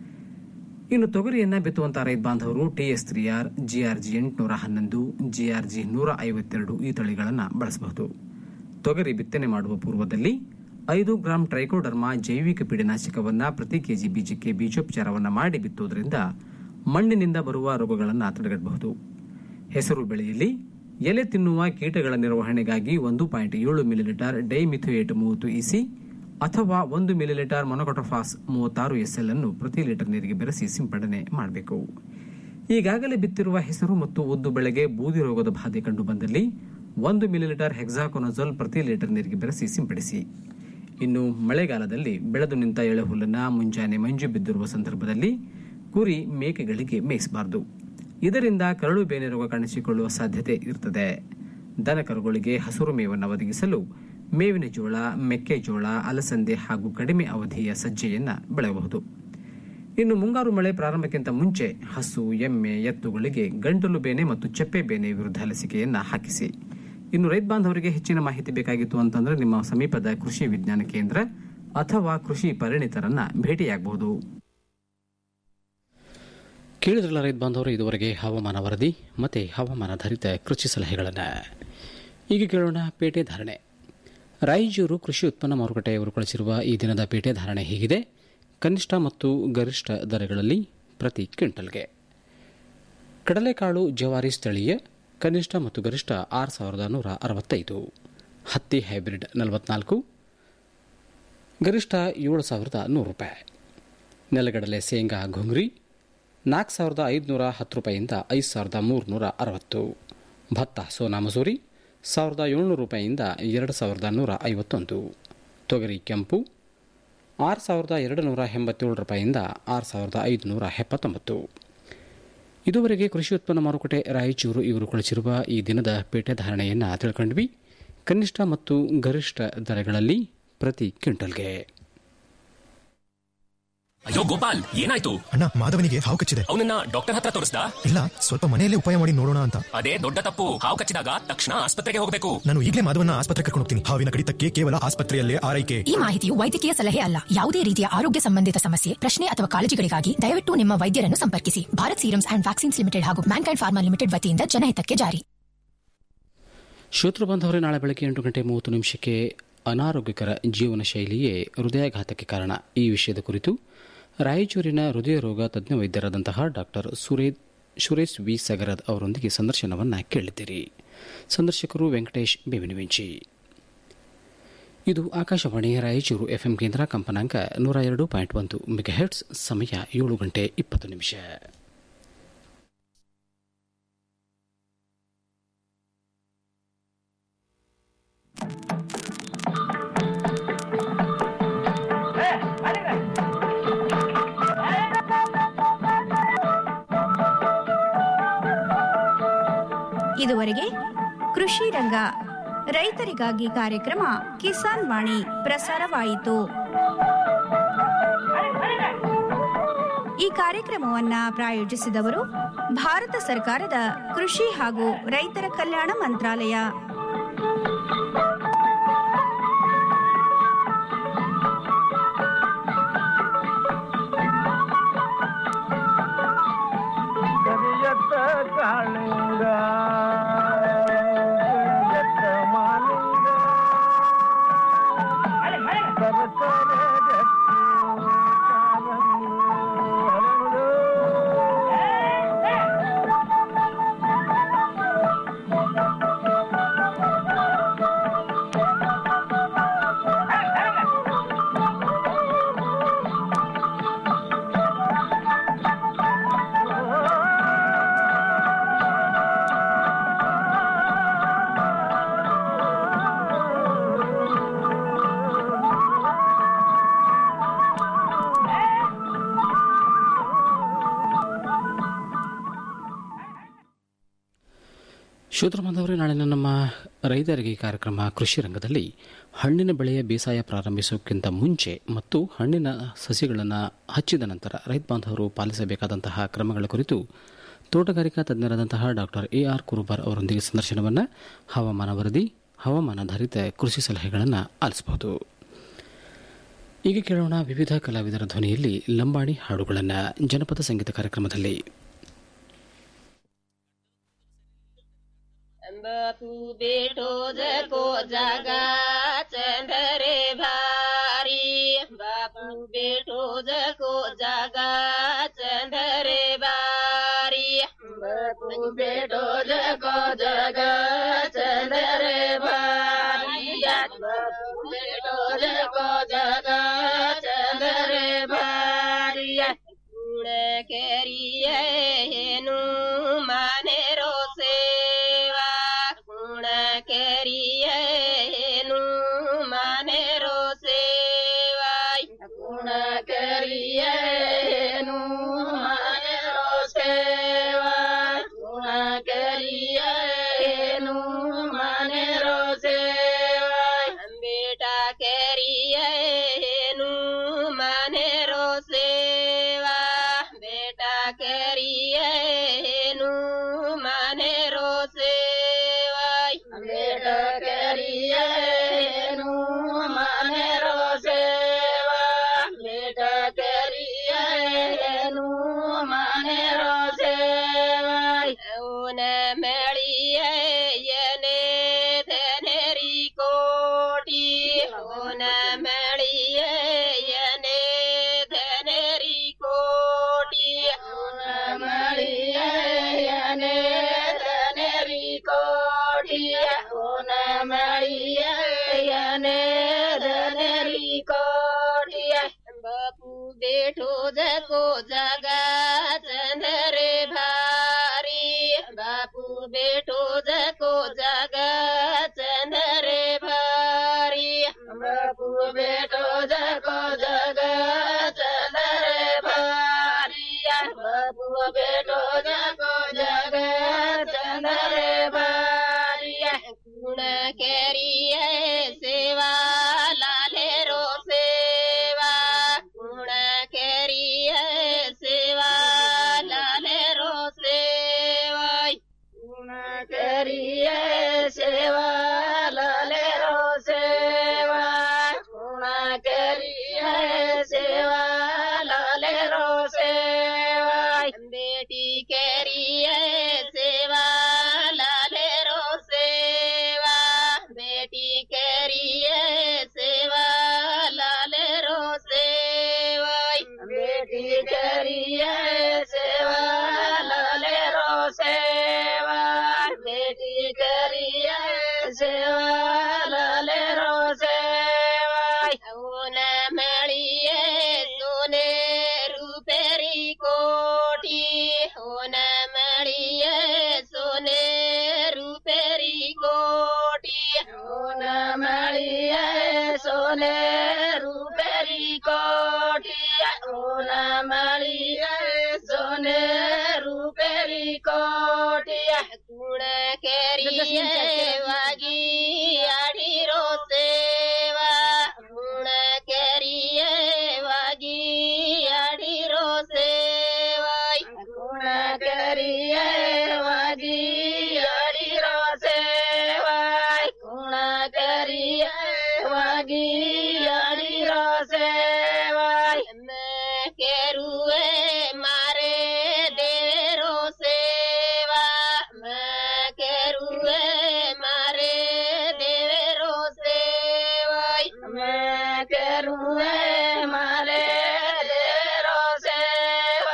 ಇನ್ನು ತೊಗರಿಯನ್ನ ಬಿತ್ತುವಂತಹ ರೈತ ಬಾಂಧವರು ಟಿಎಸ್ ತ್ರೀ ಆರ್ ಜಿಆರ್ಜಿ ಎಂಟುನೂರ ಹನ್ನೊಂದು ಜಿಆರ್ಜಿ ನೂರ ಐವತ್ತೆರಡು ಈ ತಳಿಗಳನ್ನು ಬಳಸಬಹುದು ತೊಗರಿ ಬಿತ್ತನೆ ಮಾಡುವ ಪೂರ್ವದಲ್ಲಿ ಐದು ಗ್ರಾಂ ಟ್ರೈಕೋಡರ್ಮಾ ಜೈವಿಕ ಪೀಡನಾಶಕವನ್ನ ಪ್ರತಿ ಕೆಜಿ ಬೀಜಕ್ಕೆ ಬೀಜೋಪಚಾರವನ್ನ ಮಾಡಿ ಬಿತ್ತುವುದರಿಂದ ಮಣ್ಣಿನಿಂದ ಬರುವ ರೋಗಗಳನ್ನು ತಡೆಗಟ್ಟಬಹುದು ಹೆಸರು ಬೆಳೆಯಲ್ಲಿ ಎಲೆ ತಿನ್ನುವ ಕೀಟಗಳ ನಿರ್ವಹಣೆಗಾಗಿ ಒಂದು ಪಾಯಿಂಟ್ ಏಳು ಮಿಲಿಲೀಟರ್ ಡೈಮಿಥೋಯೇಟ್ ಮೂವತ್ತು ಇಸಿ ಅಥವಾ ಒಂದು ಮಿಲಿಲೀಟರ್ ಮೊನೊಕೊಟೊಫಾಸ್ ಮೂವತ್ತಾರು ಎಸ್ಎಲ್ ಅನ್ನು ಪ್ರತಿ ಲೀಟರ್ ನೀರಿಗೆ ಬೆರೆಸಿ ಸಿಂಪಡಣೆ ಮಾಡಬೇಕು ಈಗಾಗಲೇ ಬಿತ್ತಿರುವ ಹೆಸರು ಮತ್ತು ಉದ್ದು ಬೆಳೆಗೆ ಬೂದಿ ರೋಗದ ಬಾಧೆ ಕಂಡು ಬಂದಲ್ಲಿ ಒಂದು ಮಿಲಿಲೀಟರ್ ಹೆಕ್ಸಾಕೊನಜೋಲ್ ಪ್ರತಿ ಲೀಟರ್ ನೀರಿಗೆ ಬೆರೆಸಿ ಸಿಂಪಡಿಸಿ ಇನ್ನು ಮಳೆಗಾಲದಲ್ಲಿ ಬೆಳೆದು ನಿಂತ ಎಳೆ ಹುಲ್ಲನ್ನ ಮುಂಜಾನೆ ಮಂಜು ಬಿದ್ದಿರುವ ಸಂದರ್ಭದಲ್ಲಿ ಕುರಿ ಮೇಕೆಗಳಿಗೆ ಮೇಯಿಸಬಾರದು ಇದರಿಂದ ಕರಳು ಬೇನೆ ರೋಗ ಕಾಣಿಸಿಕೊಳ್ಳುವ ಸಾಧ್ಯತೆ ಇರುತ್ತದೆ ದನಕರುಗಳಿಗೆ ಹಸಿರು ಮೇವನ್ನು ಒದಗಿಸಲು ಮೇವಿನ ಜೋಳ ಮೆಕ್ಕೆಜೋಳ ಅಲಸಂದೆ ಹಾಗೂ ಕಡಿಮೆ ಅವಧಿಯ ಸಜ್ಜೆಯನ್ನ ಬೆಳೆಯಬಹುದು ಇನ್ನು ಮುಂಗಾರು ಮಳೆ ಪ್ರಾರಂಭಕ್ಕಿಂತ ಮುಂಚೆ ಹಸು ಎಮ್ಮೆ ಎತ್ತುಗಳಿಗೆ ಗಂಟಲು ಬೇನೆ ಮತ್ತು ಚಪ್ಪೆ ಬೇನೆ ವಿರುದ್ಧ ಲಸಿಕೆಯನ್ನ ಹಾಕಿಸಿ ಇನ್ನು ರೈತ ಬಾಂಧವರಿಗೆ ಹೆಚ್ಚಿನ ಮಾಹಿತಿ ಬೇಕಾಗಿತ್ತು ಅಂತಂದ್ರೆ ನಿಮ್ಮ ಸಮೀಪದ ಕೃಷಿ ವಿಜ್ಞಾನ ಕೇಂದ್ರ ಅಥವಾ ಕೃಷಿ ಪರಿಣಿತರನ್ನ ಭೇಟಿಯಾಗಬಹುದು ಕೇಳಿದ್ರಲ್ಲ ರೈತ ಬಾಂಧವರು ಇದುವರೆಗೆ ಹವಾಮಾನ ವರದಿ ಮತ್ತು ಹವಾಮಾನಾಧಾರಿತ ಕೃಷಿ ಸಲಹೆಗಳನ್ನು ಈಗ ಕೇಳೋಣ ಪೇಟೆ ಧಾರಣೆ ರಾಯಚೂರು ಕೃಷಿ ಉತ್ಪನ್ನ ಮಾರುಕಟ್ಟೆಯವರು ಕಳಿಸಿರುವ ಈ ದಿನದ ಪೇಟೆ ಧಾರಣೆ ಹೀಗಿದೆ ಕನಿಷ್ಠ ಮತ್ತು ಗರಿಷ್ಠ ದರಗಳಲ್ಲಿ ಪ್ರತಿ ಕ್ವಿಂಟಲ್ಗೆ ಕಡಲೆಕಾಳು ಜವಾರಿ ಸ್ಥಳೀಯ ಕನಿಷ್ಠ ಮತ್ತು ಗರಿಷ್ಠ ಆರು ಸಾವಿರದ ನೂರ ಅರವತ್ತೈದು ಹತ್ತಿ ಹೈಬ್ರಿಡ್ ನಲವತ್ನಾಲ್ಕು ಗರಿಷ್ಠ ಏಳು ಸಾವಿರದ ನೂರು ರೂಪಾಯಿ ನೆಲಗಡಲೆ ಶೇಂಗಾ ಘುಂಗ್ರಿ ನಾಲ್ಕು ಸಾವಿರದ ಐದುನೂರ ಹತ್ತು ರೂಪಾಯಿಯಿಂದ ಐದು ಸಾವಿರದ ಮೂರುನೂರ ಅರವತ್ತು ಭತ್ತ ಸೋನಾ ಮಸೂರಿ ಸಾವಿರದ ಏಳ್ನೂರು ರೂಪಾಯಿಯಿಂದ ಎರಡು ಸಾವಿರದ ನೂರ ಐವತ್ತೊಂದು ತೊಗರಿ ಕೆಂಪು ಆರು ಸಾವಿರದ ಎರಡು ನೂರ ಎಂಬತ್ತೇಳು ರೂಪಾಯಿಯಿಂದ ಆರು ಸಾವಿರದ ಐದುನೂರ ಎಪ್ಪತ್ತೊಂಬತ್ತು ಇದುವರೆಗೆ ಕೃಷಿ ಉತ್ಪನ್ನ ಮಾರುಕಟ್ಟೆ ರಾಯಚೂರು ಇವರು ಕಳಿಸಿರುವ ಈ ದಿನದ ಪೇಟೆ ಧಾರಣೆಯನ್ನು ತಿಳ್ಕೊಂಡ್ವಿ ಕನಿಷ್ಠ ಮತ್ತು ಗರಿಷ್ಠ ದರಗಳಲ್ಲಿ ಪ್ರತಿ ಕ್ವಿಂಟಲ್ಗೆ ಅಯ್ಯೋ ಗೋಪಾಲ್ ಏನಾಯ್ತು ಅಣ್ಣ ಮಾಧವನಿಗೆ ಹಾವು ಕಚ್ಚಿದೆ ಅವನನ್ನ ಡಾಕ್ಟರ್ ಹತ್ರ ತೋರಿಸ್ದಾ ಇಲ್ಲ ಸ್ವಲ್ಪ ಮನೆಯಲ್ಲೇ ಉಪಾಯ ಮಾಡಿ ನೋಡೋಣ ಅಂತ ಅದೇ ದೊಡ್ಡ ತಪ್ಪು ಹಾವು ಕಚ್ಚಿದಾಗ ತಕ್ಷಣ ಆಸ್ಪತ್ರೆಗೆ ಹೋಗಬೇಕು ನಾನು ಈಗಲೇ ಮಾಧವನ ಆಸ್ಪತ್ರೆ ಕರ್ಕೊಂಡು ಹೋಗ್ತೀನಿ ಹಾವಿನ ಕಡಿತಕ್ಕೆ ಕೇವಲ ಆಸ್ಪತ್ರೆಯಲ್ಲೇ ಆರೈಕೆ ಈ ಮಾಹಿತಿಯು ವೈದ್ಯಕೀಯ ಸಲಹೆ ಅಲ್ಲ ಯಾವುದೇ ರೀತಿಯ ಆರೋಗ್ಯ ಸಂಬಂಧಿತ ಸಮಸ್ಯೆ ಪ್ರಶ್ನೆ ಅಥವಾ ಕಾಳಜಿಗಳಿಗಾಗಿ ದಯವಿಟ್ಟು ನಿಮ್ಮ ವೈದ್ಯರನ್ನು ಸಂಪರ್ಕಿಸಿ Bharat Serums and Vaccines Limited ಹಾಗೂ ಮ್ಯಾನ್ಕೈಂಡ್ ಫಾರ್ಮಾ ಲಿಮಿಟೆಡ್ ವತಿಯಿಂದ ಜನಹಿತಕ್ಕೆ ಜಾರಿ ಶ್ರೋತೃ ಬಾಂಧವರೇ ನಾಳೆ ಬೆಳಗ್ಗೆ ಎಂಟು ಗಂಟೆ ಮೂವತ್ತು ನಿಮಿಷಕ್ಕೆ ಅನಾರೋಗ್ಯಕರ ಜೀವನ ಶೈಲಿಯೇ ಹೃದಯಾಘಾತಕ್ಕೆ ಕಾರಣ ಈ ವಿಷಯದ ಕುರಿತು ರಾಯಚೂರಿನ ಹೃದಯ ರೋಗ ತಜ್ಞ ವೈದ್ಯರಾದಂತಹ ಡಾಕ್ಟರ್ ಸುರೇಶ್ ವಿ ಸಗರದ್ ಅವರೊಂದಿಗೆ ಸಂದರ್ಶನವನ್ನು ಕೇಳಿದ್ದೀರಿ ಸಂದರ್ಶಕರು ವೆಂಕಟೇಶ್ ಬೇವಿನವೆಂಚಿ ಇದು ಆಕಾಶವಾಣಿ ರಾಯಚೂರು ಎಫ್ಎಂ ಕೇಂದ್ರ ಕಂಪನಾಂಕ ನೂರ ಎರಡು ಪಾಯಿಂಟ್ ಒಂದು ಮೆಗಾಹೆಟ್ಸ್ ಸಮಯ ಏಳು ಗಂಟೆ ಇಪ್ಪತ್ತು ನಿಮಿಷ ಇದುವರೆಗೆ ಕೃಷಿ ರಂಗ ರೈತರಿಗಾಗಿ ಕಾರ್ಯಕ್ರಮ ಕಿಸಾನ್ ವಾಣಿ ಪ್ರಸಾರವಾಯಿತು ಈ ಕಾರ್ಯಕ್ರಮವನ್ನ ಪ್ರಾಯೋಜಿಸಿದವರು ಭಾರತ ಸರ್ಕಾರದ ಕೃಷಿ ಹಾಗೂ ರೈತರ ಕಲ್ಯಾಣ ಮಂತ್ರಾಲಯ ಕರಿಯತ್ತ ಕಾಳಿಂಗ ಕರಿಯತ್ತ ಮಾಲಿಂಗ ಸರಸರ ಗಟ್ಟಿ ಕಾಲಂದು ಹರಳು. ಶ್ರೋತೃ ಬಾಂಧವರೇ ನಾಳಿನ ನಮ್ಮ ರೈತರಿಗೆ ಕಾರ್ಯಕ್ರಮ ಕೃಷಿ ರಂಗದಲ್ಲಿ ಹಣ್ಣಿನ ಬೆಳೆಯ ಬೇಸಾಯ ಪ್ರಾರಂಭಿಸೋಕ್ಕಿಂತ ಮುಂಚೆ ಮತ್ತು ಹಣ್ಣಿನ ಸಸಿಗಳನ್ನು ಹಚ್ಚಿದ ನಂತರ ರೈತ ಬಾಂಧವರು ಪಾಲಿಸಬೇಕಾದಂತಹ ಕ್ರಮಗಳ ಕುರಿತು ತೋಟಗಾರಿಕಾ ತಜ್ಞರಾದಂತಹ ಡಾಕ್ಟರ್ ಎ ಆರ್ ಕುರುಬರ್ ಅವರೊಂದಿಗೆ ಸಂದರ್ಶನವನ್ನು ಹವಾಮಾನ ವರದಿ ಹವಾಮಾನಾಧಾರಿತ ಕೃಷಿ ಸಲಹೆಗಳನ್ನು ಆಲಿಸಬಹುದು ಈಗ ಕೇಳೋಣ ವಿವಿಧ ಕಲಾವಿದರ ಧ್ವನಿಯಲ್ಲಿ ಲಂಬಾಣಿ ಹಾಡುಗಳನ್ನು ಜನಪದ ಸಂಗೀತ ಕಾರ್ಯಕ್ರಮದಲ್ಲಿ बापू बेटो जको जागा चंदरे भारी बापू बेटो जको जागा चंदरे भारी बापू बेटो जको जागा चंदरे भारी बापू बेटो जको जागा चंदरे भारी गुण केरिए हेनु माने रो सेवा ಗುಣ ಕೆರಿಯೇನು ಮನೆರೋ ಸೇವಾಯ್ ಗುಣ ಕೆರಿಯೇನು ಮನೆರೋ ಸೇವಾಯ್ ಗುಣ ಕೆರಿಯೇನು ಮನೆರೋ ಸೇವಾಯ್ ಬೇಟ ಕೆರಿಯೇನು ಮನೆರೋ ಸೇವಾ ಬೇಟ ಕೆರಿಯೇನು ಮನೆರೋ ಸೇವಾಯ್ ಬೇಟ ಕೆರಿಯೇನು ಮನೆರೋ ಸೇವಾ ಬೇಟ ಕೆರಿಯೇನು ಮನೆರೋ ಸೇವಾಯ್ ಅವನ ಮೆಳಿಯೇನೆ ಧನೆರಿ ಕೋಟಿ ಅವನ ಮೆಳಿಯೇನೆ ಧನೆರಿ ಕೋಟಿ ಅವನ ಮಳಿಯೇನೆ ಧನೆರಿ ಕೋಟಿ ಅವನ ಮಳಿಯೇನೆ ಧನೆರಿ ಕೋಟಿ बापू बेठो जको जगा चंदरे भारी बापू बेठो जको जगा चंदरे भारी बापू बेठो जको जगा चंदरे भारी बापू बेठो जको जगा चंदरे भारी गुण केरिए सेवा लाले रो सेवा गुण केरिए सेवा लाले रो सेवा गुण केरिए सेवा लाले रो सेवा गुण केरिए सेवा लाले रो सेवा बेटी केरिए सेवा लाले रो सेवा बेटी केरिए सेवा लाले रो सेवा बेटी केरिए सेवा लाले रो सेवा बेटी करिए सेवा लाले रो सेवा ಅವನ ಮಳಿಯೇ ಸೋನೆ ರೂಪೇರಿ ಕೋಟಿ ಅವನ ಮಳಿಯೇ ಸೋನೆ ರೂಪೇರಿ ಕೋಟಿ ಅವನ ಮಳಿಯೇ ಸೋನೆ ರೂಪೇರಿ ಕೋಟಿ ಅವನ ಮಳಿಯೇ ಸೋನೆ ರೂಪೇರಿ ಕೋಟಿ ಗುಣ ಕೆ ಕರಿಯವಾಗಿ ಆಡಿರೋ ಸೇವಾ ಗುಣ ಕರಿಯವಾಗಿ ಆಡಿರೋ ಸೇವಾ ಗುಣ ಕರಿಯವಾಗಿ ಆಡಿರೋ ಸೇವಾ ಗುಣ ಕರಿಯವಾಗಿ ಆಡಿರೋ ಸೇವಾ ಕೆರುವೆ ಮಾರೆ ದೇವರೋ ಸೇವಾ ಕೆರುವೆ ಮಾರೆ ದೇವರೋ ಸೇವಾ ಕೆರುವೆ ಮಾರೆ ದೇವರೋ ಸೇವಾ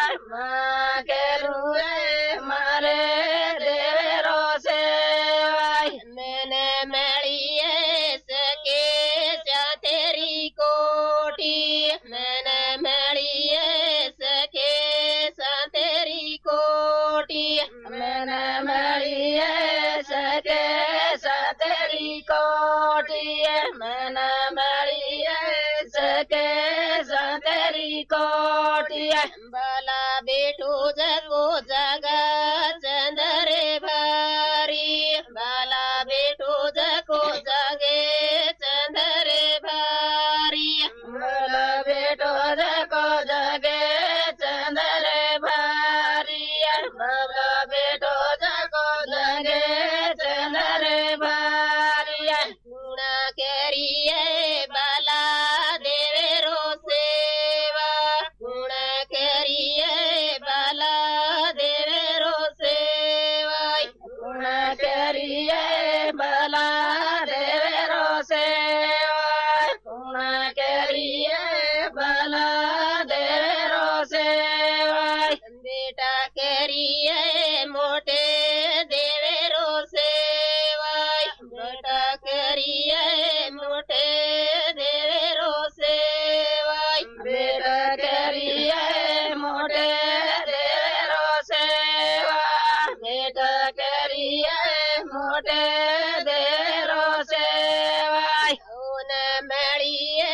ಕೆರುವೆ ಮಾರೆ ದೇವರೋ ಸೇವಾ मैंने मड़िए सके जा तेरी कोटी मैंने मड़िए सके सा तेरी कोटी मैंने मड़िए सके सा तेरी कोटी मैंने मड़िए सके सा तेरी कोटी बाला बेटू जगो जगा चंदरे भारी बाला बेटू जगो जगे चंदरे भारी बाला बेटो जगो जगे चंदरे भारी बाला बेटो जगो जगे चंदरे भारी गुणा करिए बाला देवेरो सेवा गुण करिए बाला देवेरो सेवा गुण करिए बाला देवेरो सेवा गुण करिए बाला देवेरो सेवा बेटा करिए मोटे देवेरो सेवा बेटा करिए मोटे देवेरो सेवा बेटा करिए मोटे देवेरो सेवा बेटा करिए मोटे देवेरो सेवा ओन मड़िए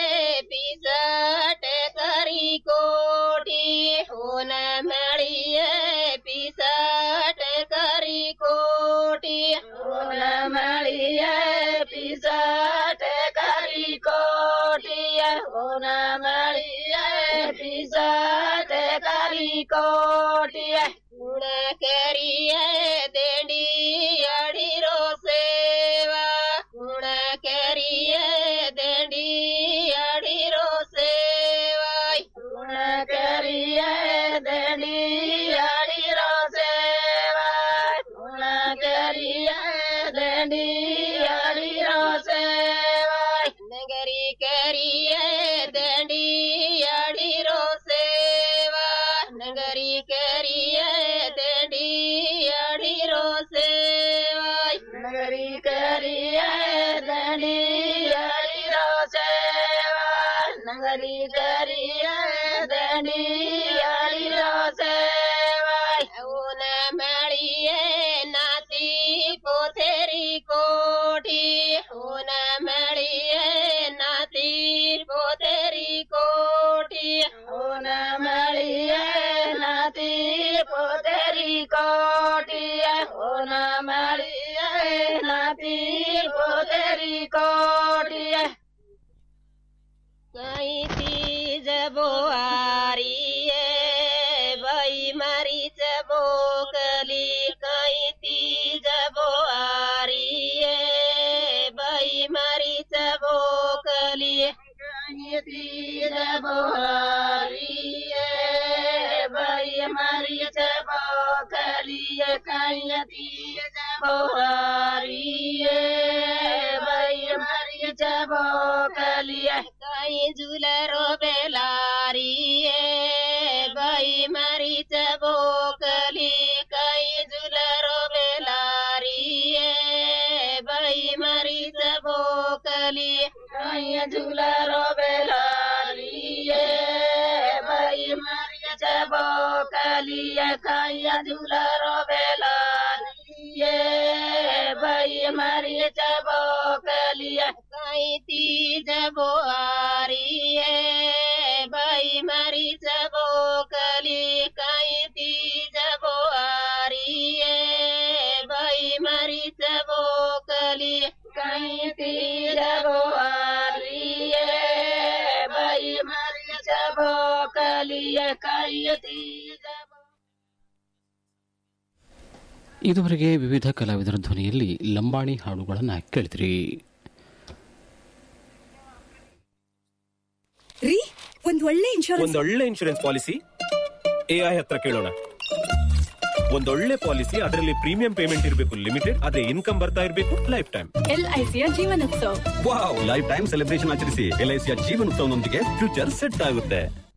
पिसट करी कोटी ओन मड़िए पिसट करी कोटी ओन मड़िए पिसट करी कोटी ओन मड़िए पिसट करी कोटी गुण करिए देंडी अड़िरो सेवा गुण करिए देंडी अड़िरो सेवा गुण करिए देंडी अड़िरो सेवा गुण करिए देंडी अड़िरो सेवा नगरी करिए देंडी अड़िरो सेवा नगरी करिए देंडी अड़िरो सेवा नगरी करिए देंडी अड़िरो सेवा नगरी करिए देंडी अड़िरो सेवा उन मड़िए नाती पोथेरी कोठी उन मड़िए नाती पोथेरी कोठी उन मड़िए नाती पोथेरी कोठी उन मड़िए नाती पोथेरी कोठी कहीं तीज बोआरिए बई मरीच बोकली कहीं तीज बोआरिए बई मरीच बोकली कहीं तीज बोआरिए बई मरीच बोकली कहीं तीज बोआरिए बई मरीच बोकली कहीं झूलरो बेलारिए बई मरीच बोकली कहीं झूलरो बेलारिए बई मरीच बोकली कहीं झूलरो बेलारिए बई मरीच बोकली कहीं झूलरो बेलारिए बई मरीच बोकली कहीं तीज बोआरिए बई मरीच बोकली कहीं तीज बोआरिए बई मरीच ಭಯ್ಯ ಕಾಯತಿ ಇದುವರೆಗೆ ವಿವಿಧ ಕಲಾವಿದರ ಧ್ವನಿಯಲ್ಲಿ ಲಂಬಾಣಿ ಹಾಡುಗಳನ್ನು ಕೇಳಿದ್ರಿ ರೀ ಒಂದ್ ಒಳ್ಳೆ ಇನ್ಶೂರೆನ್ಸ್ ಒಂದೊಳ್ಳೆ ಇನ್ಶೂರೆನ್ಸ್ ಪಾಲಿಸಿ ಎಐ ಹತ್ರ ಕೇಳೋಣ ಒಂದೊಳ್ಳೆ ಪಾಲಿಸಿ ಅದರಲ್ಲಿ ಪ್ರೀಮಿಯಂ ಪೇಮೆಂಟ್ ಇರಬೇಕು ಲಿಮಿಟೆಡ್ ಅದೇ ಇನ್ಕಮ್ ಬರ್ತಾ ಇರಬೇಕು ಲೈಫ್ ಟೈಮ್ ಎಲ್ಐಸಿಯ ಜೀವನೋತ್ಸವ ವಾವ್ ಲೈಫ್ ಟೈಮ್ ಸೆಲೆಬ್ರೇಷನ್ ಆಚರಿಸಿ ಎಲ್ಐಸಿಯ ಜೀವನೋತ್ಸವನೊಂದಿಗೆ ಫ್ಯೂಚರ್ ಸೆಟ್ ಆಗುತ್ತೆ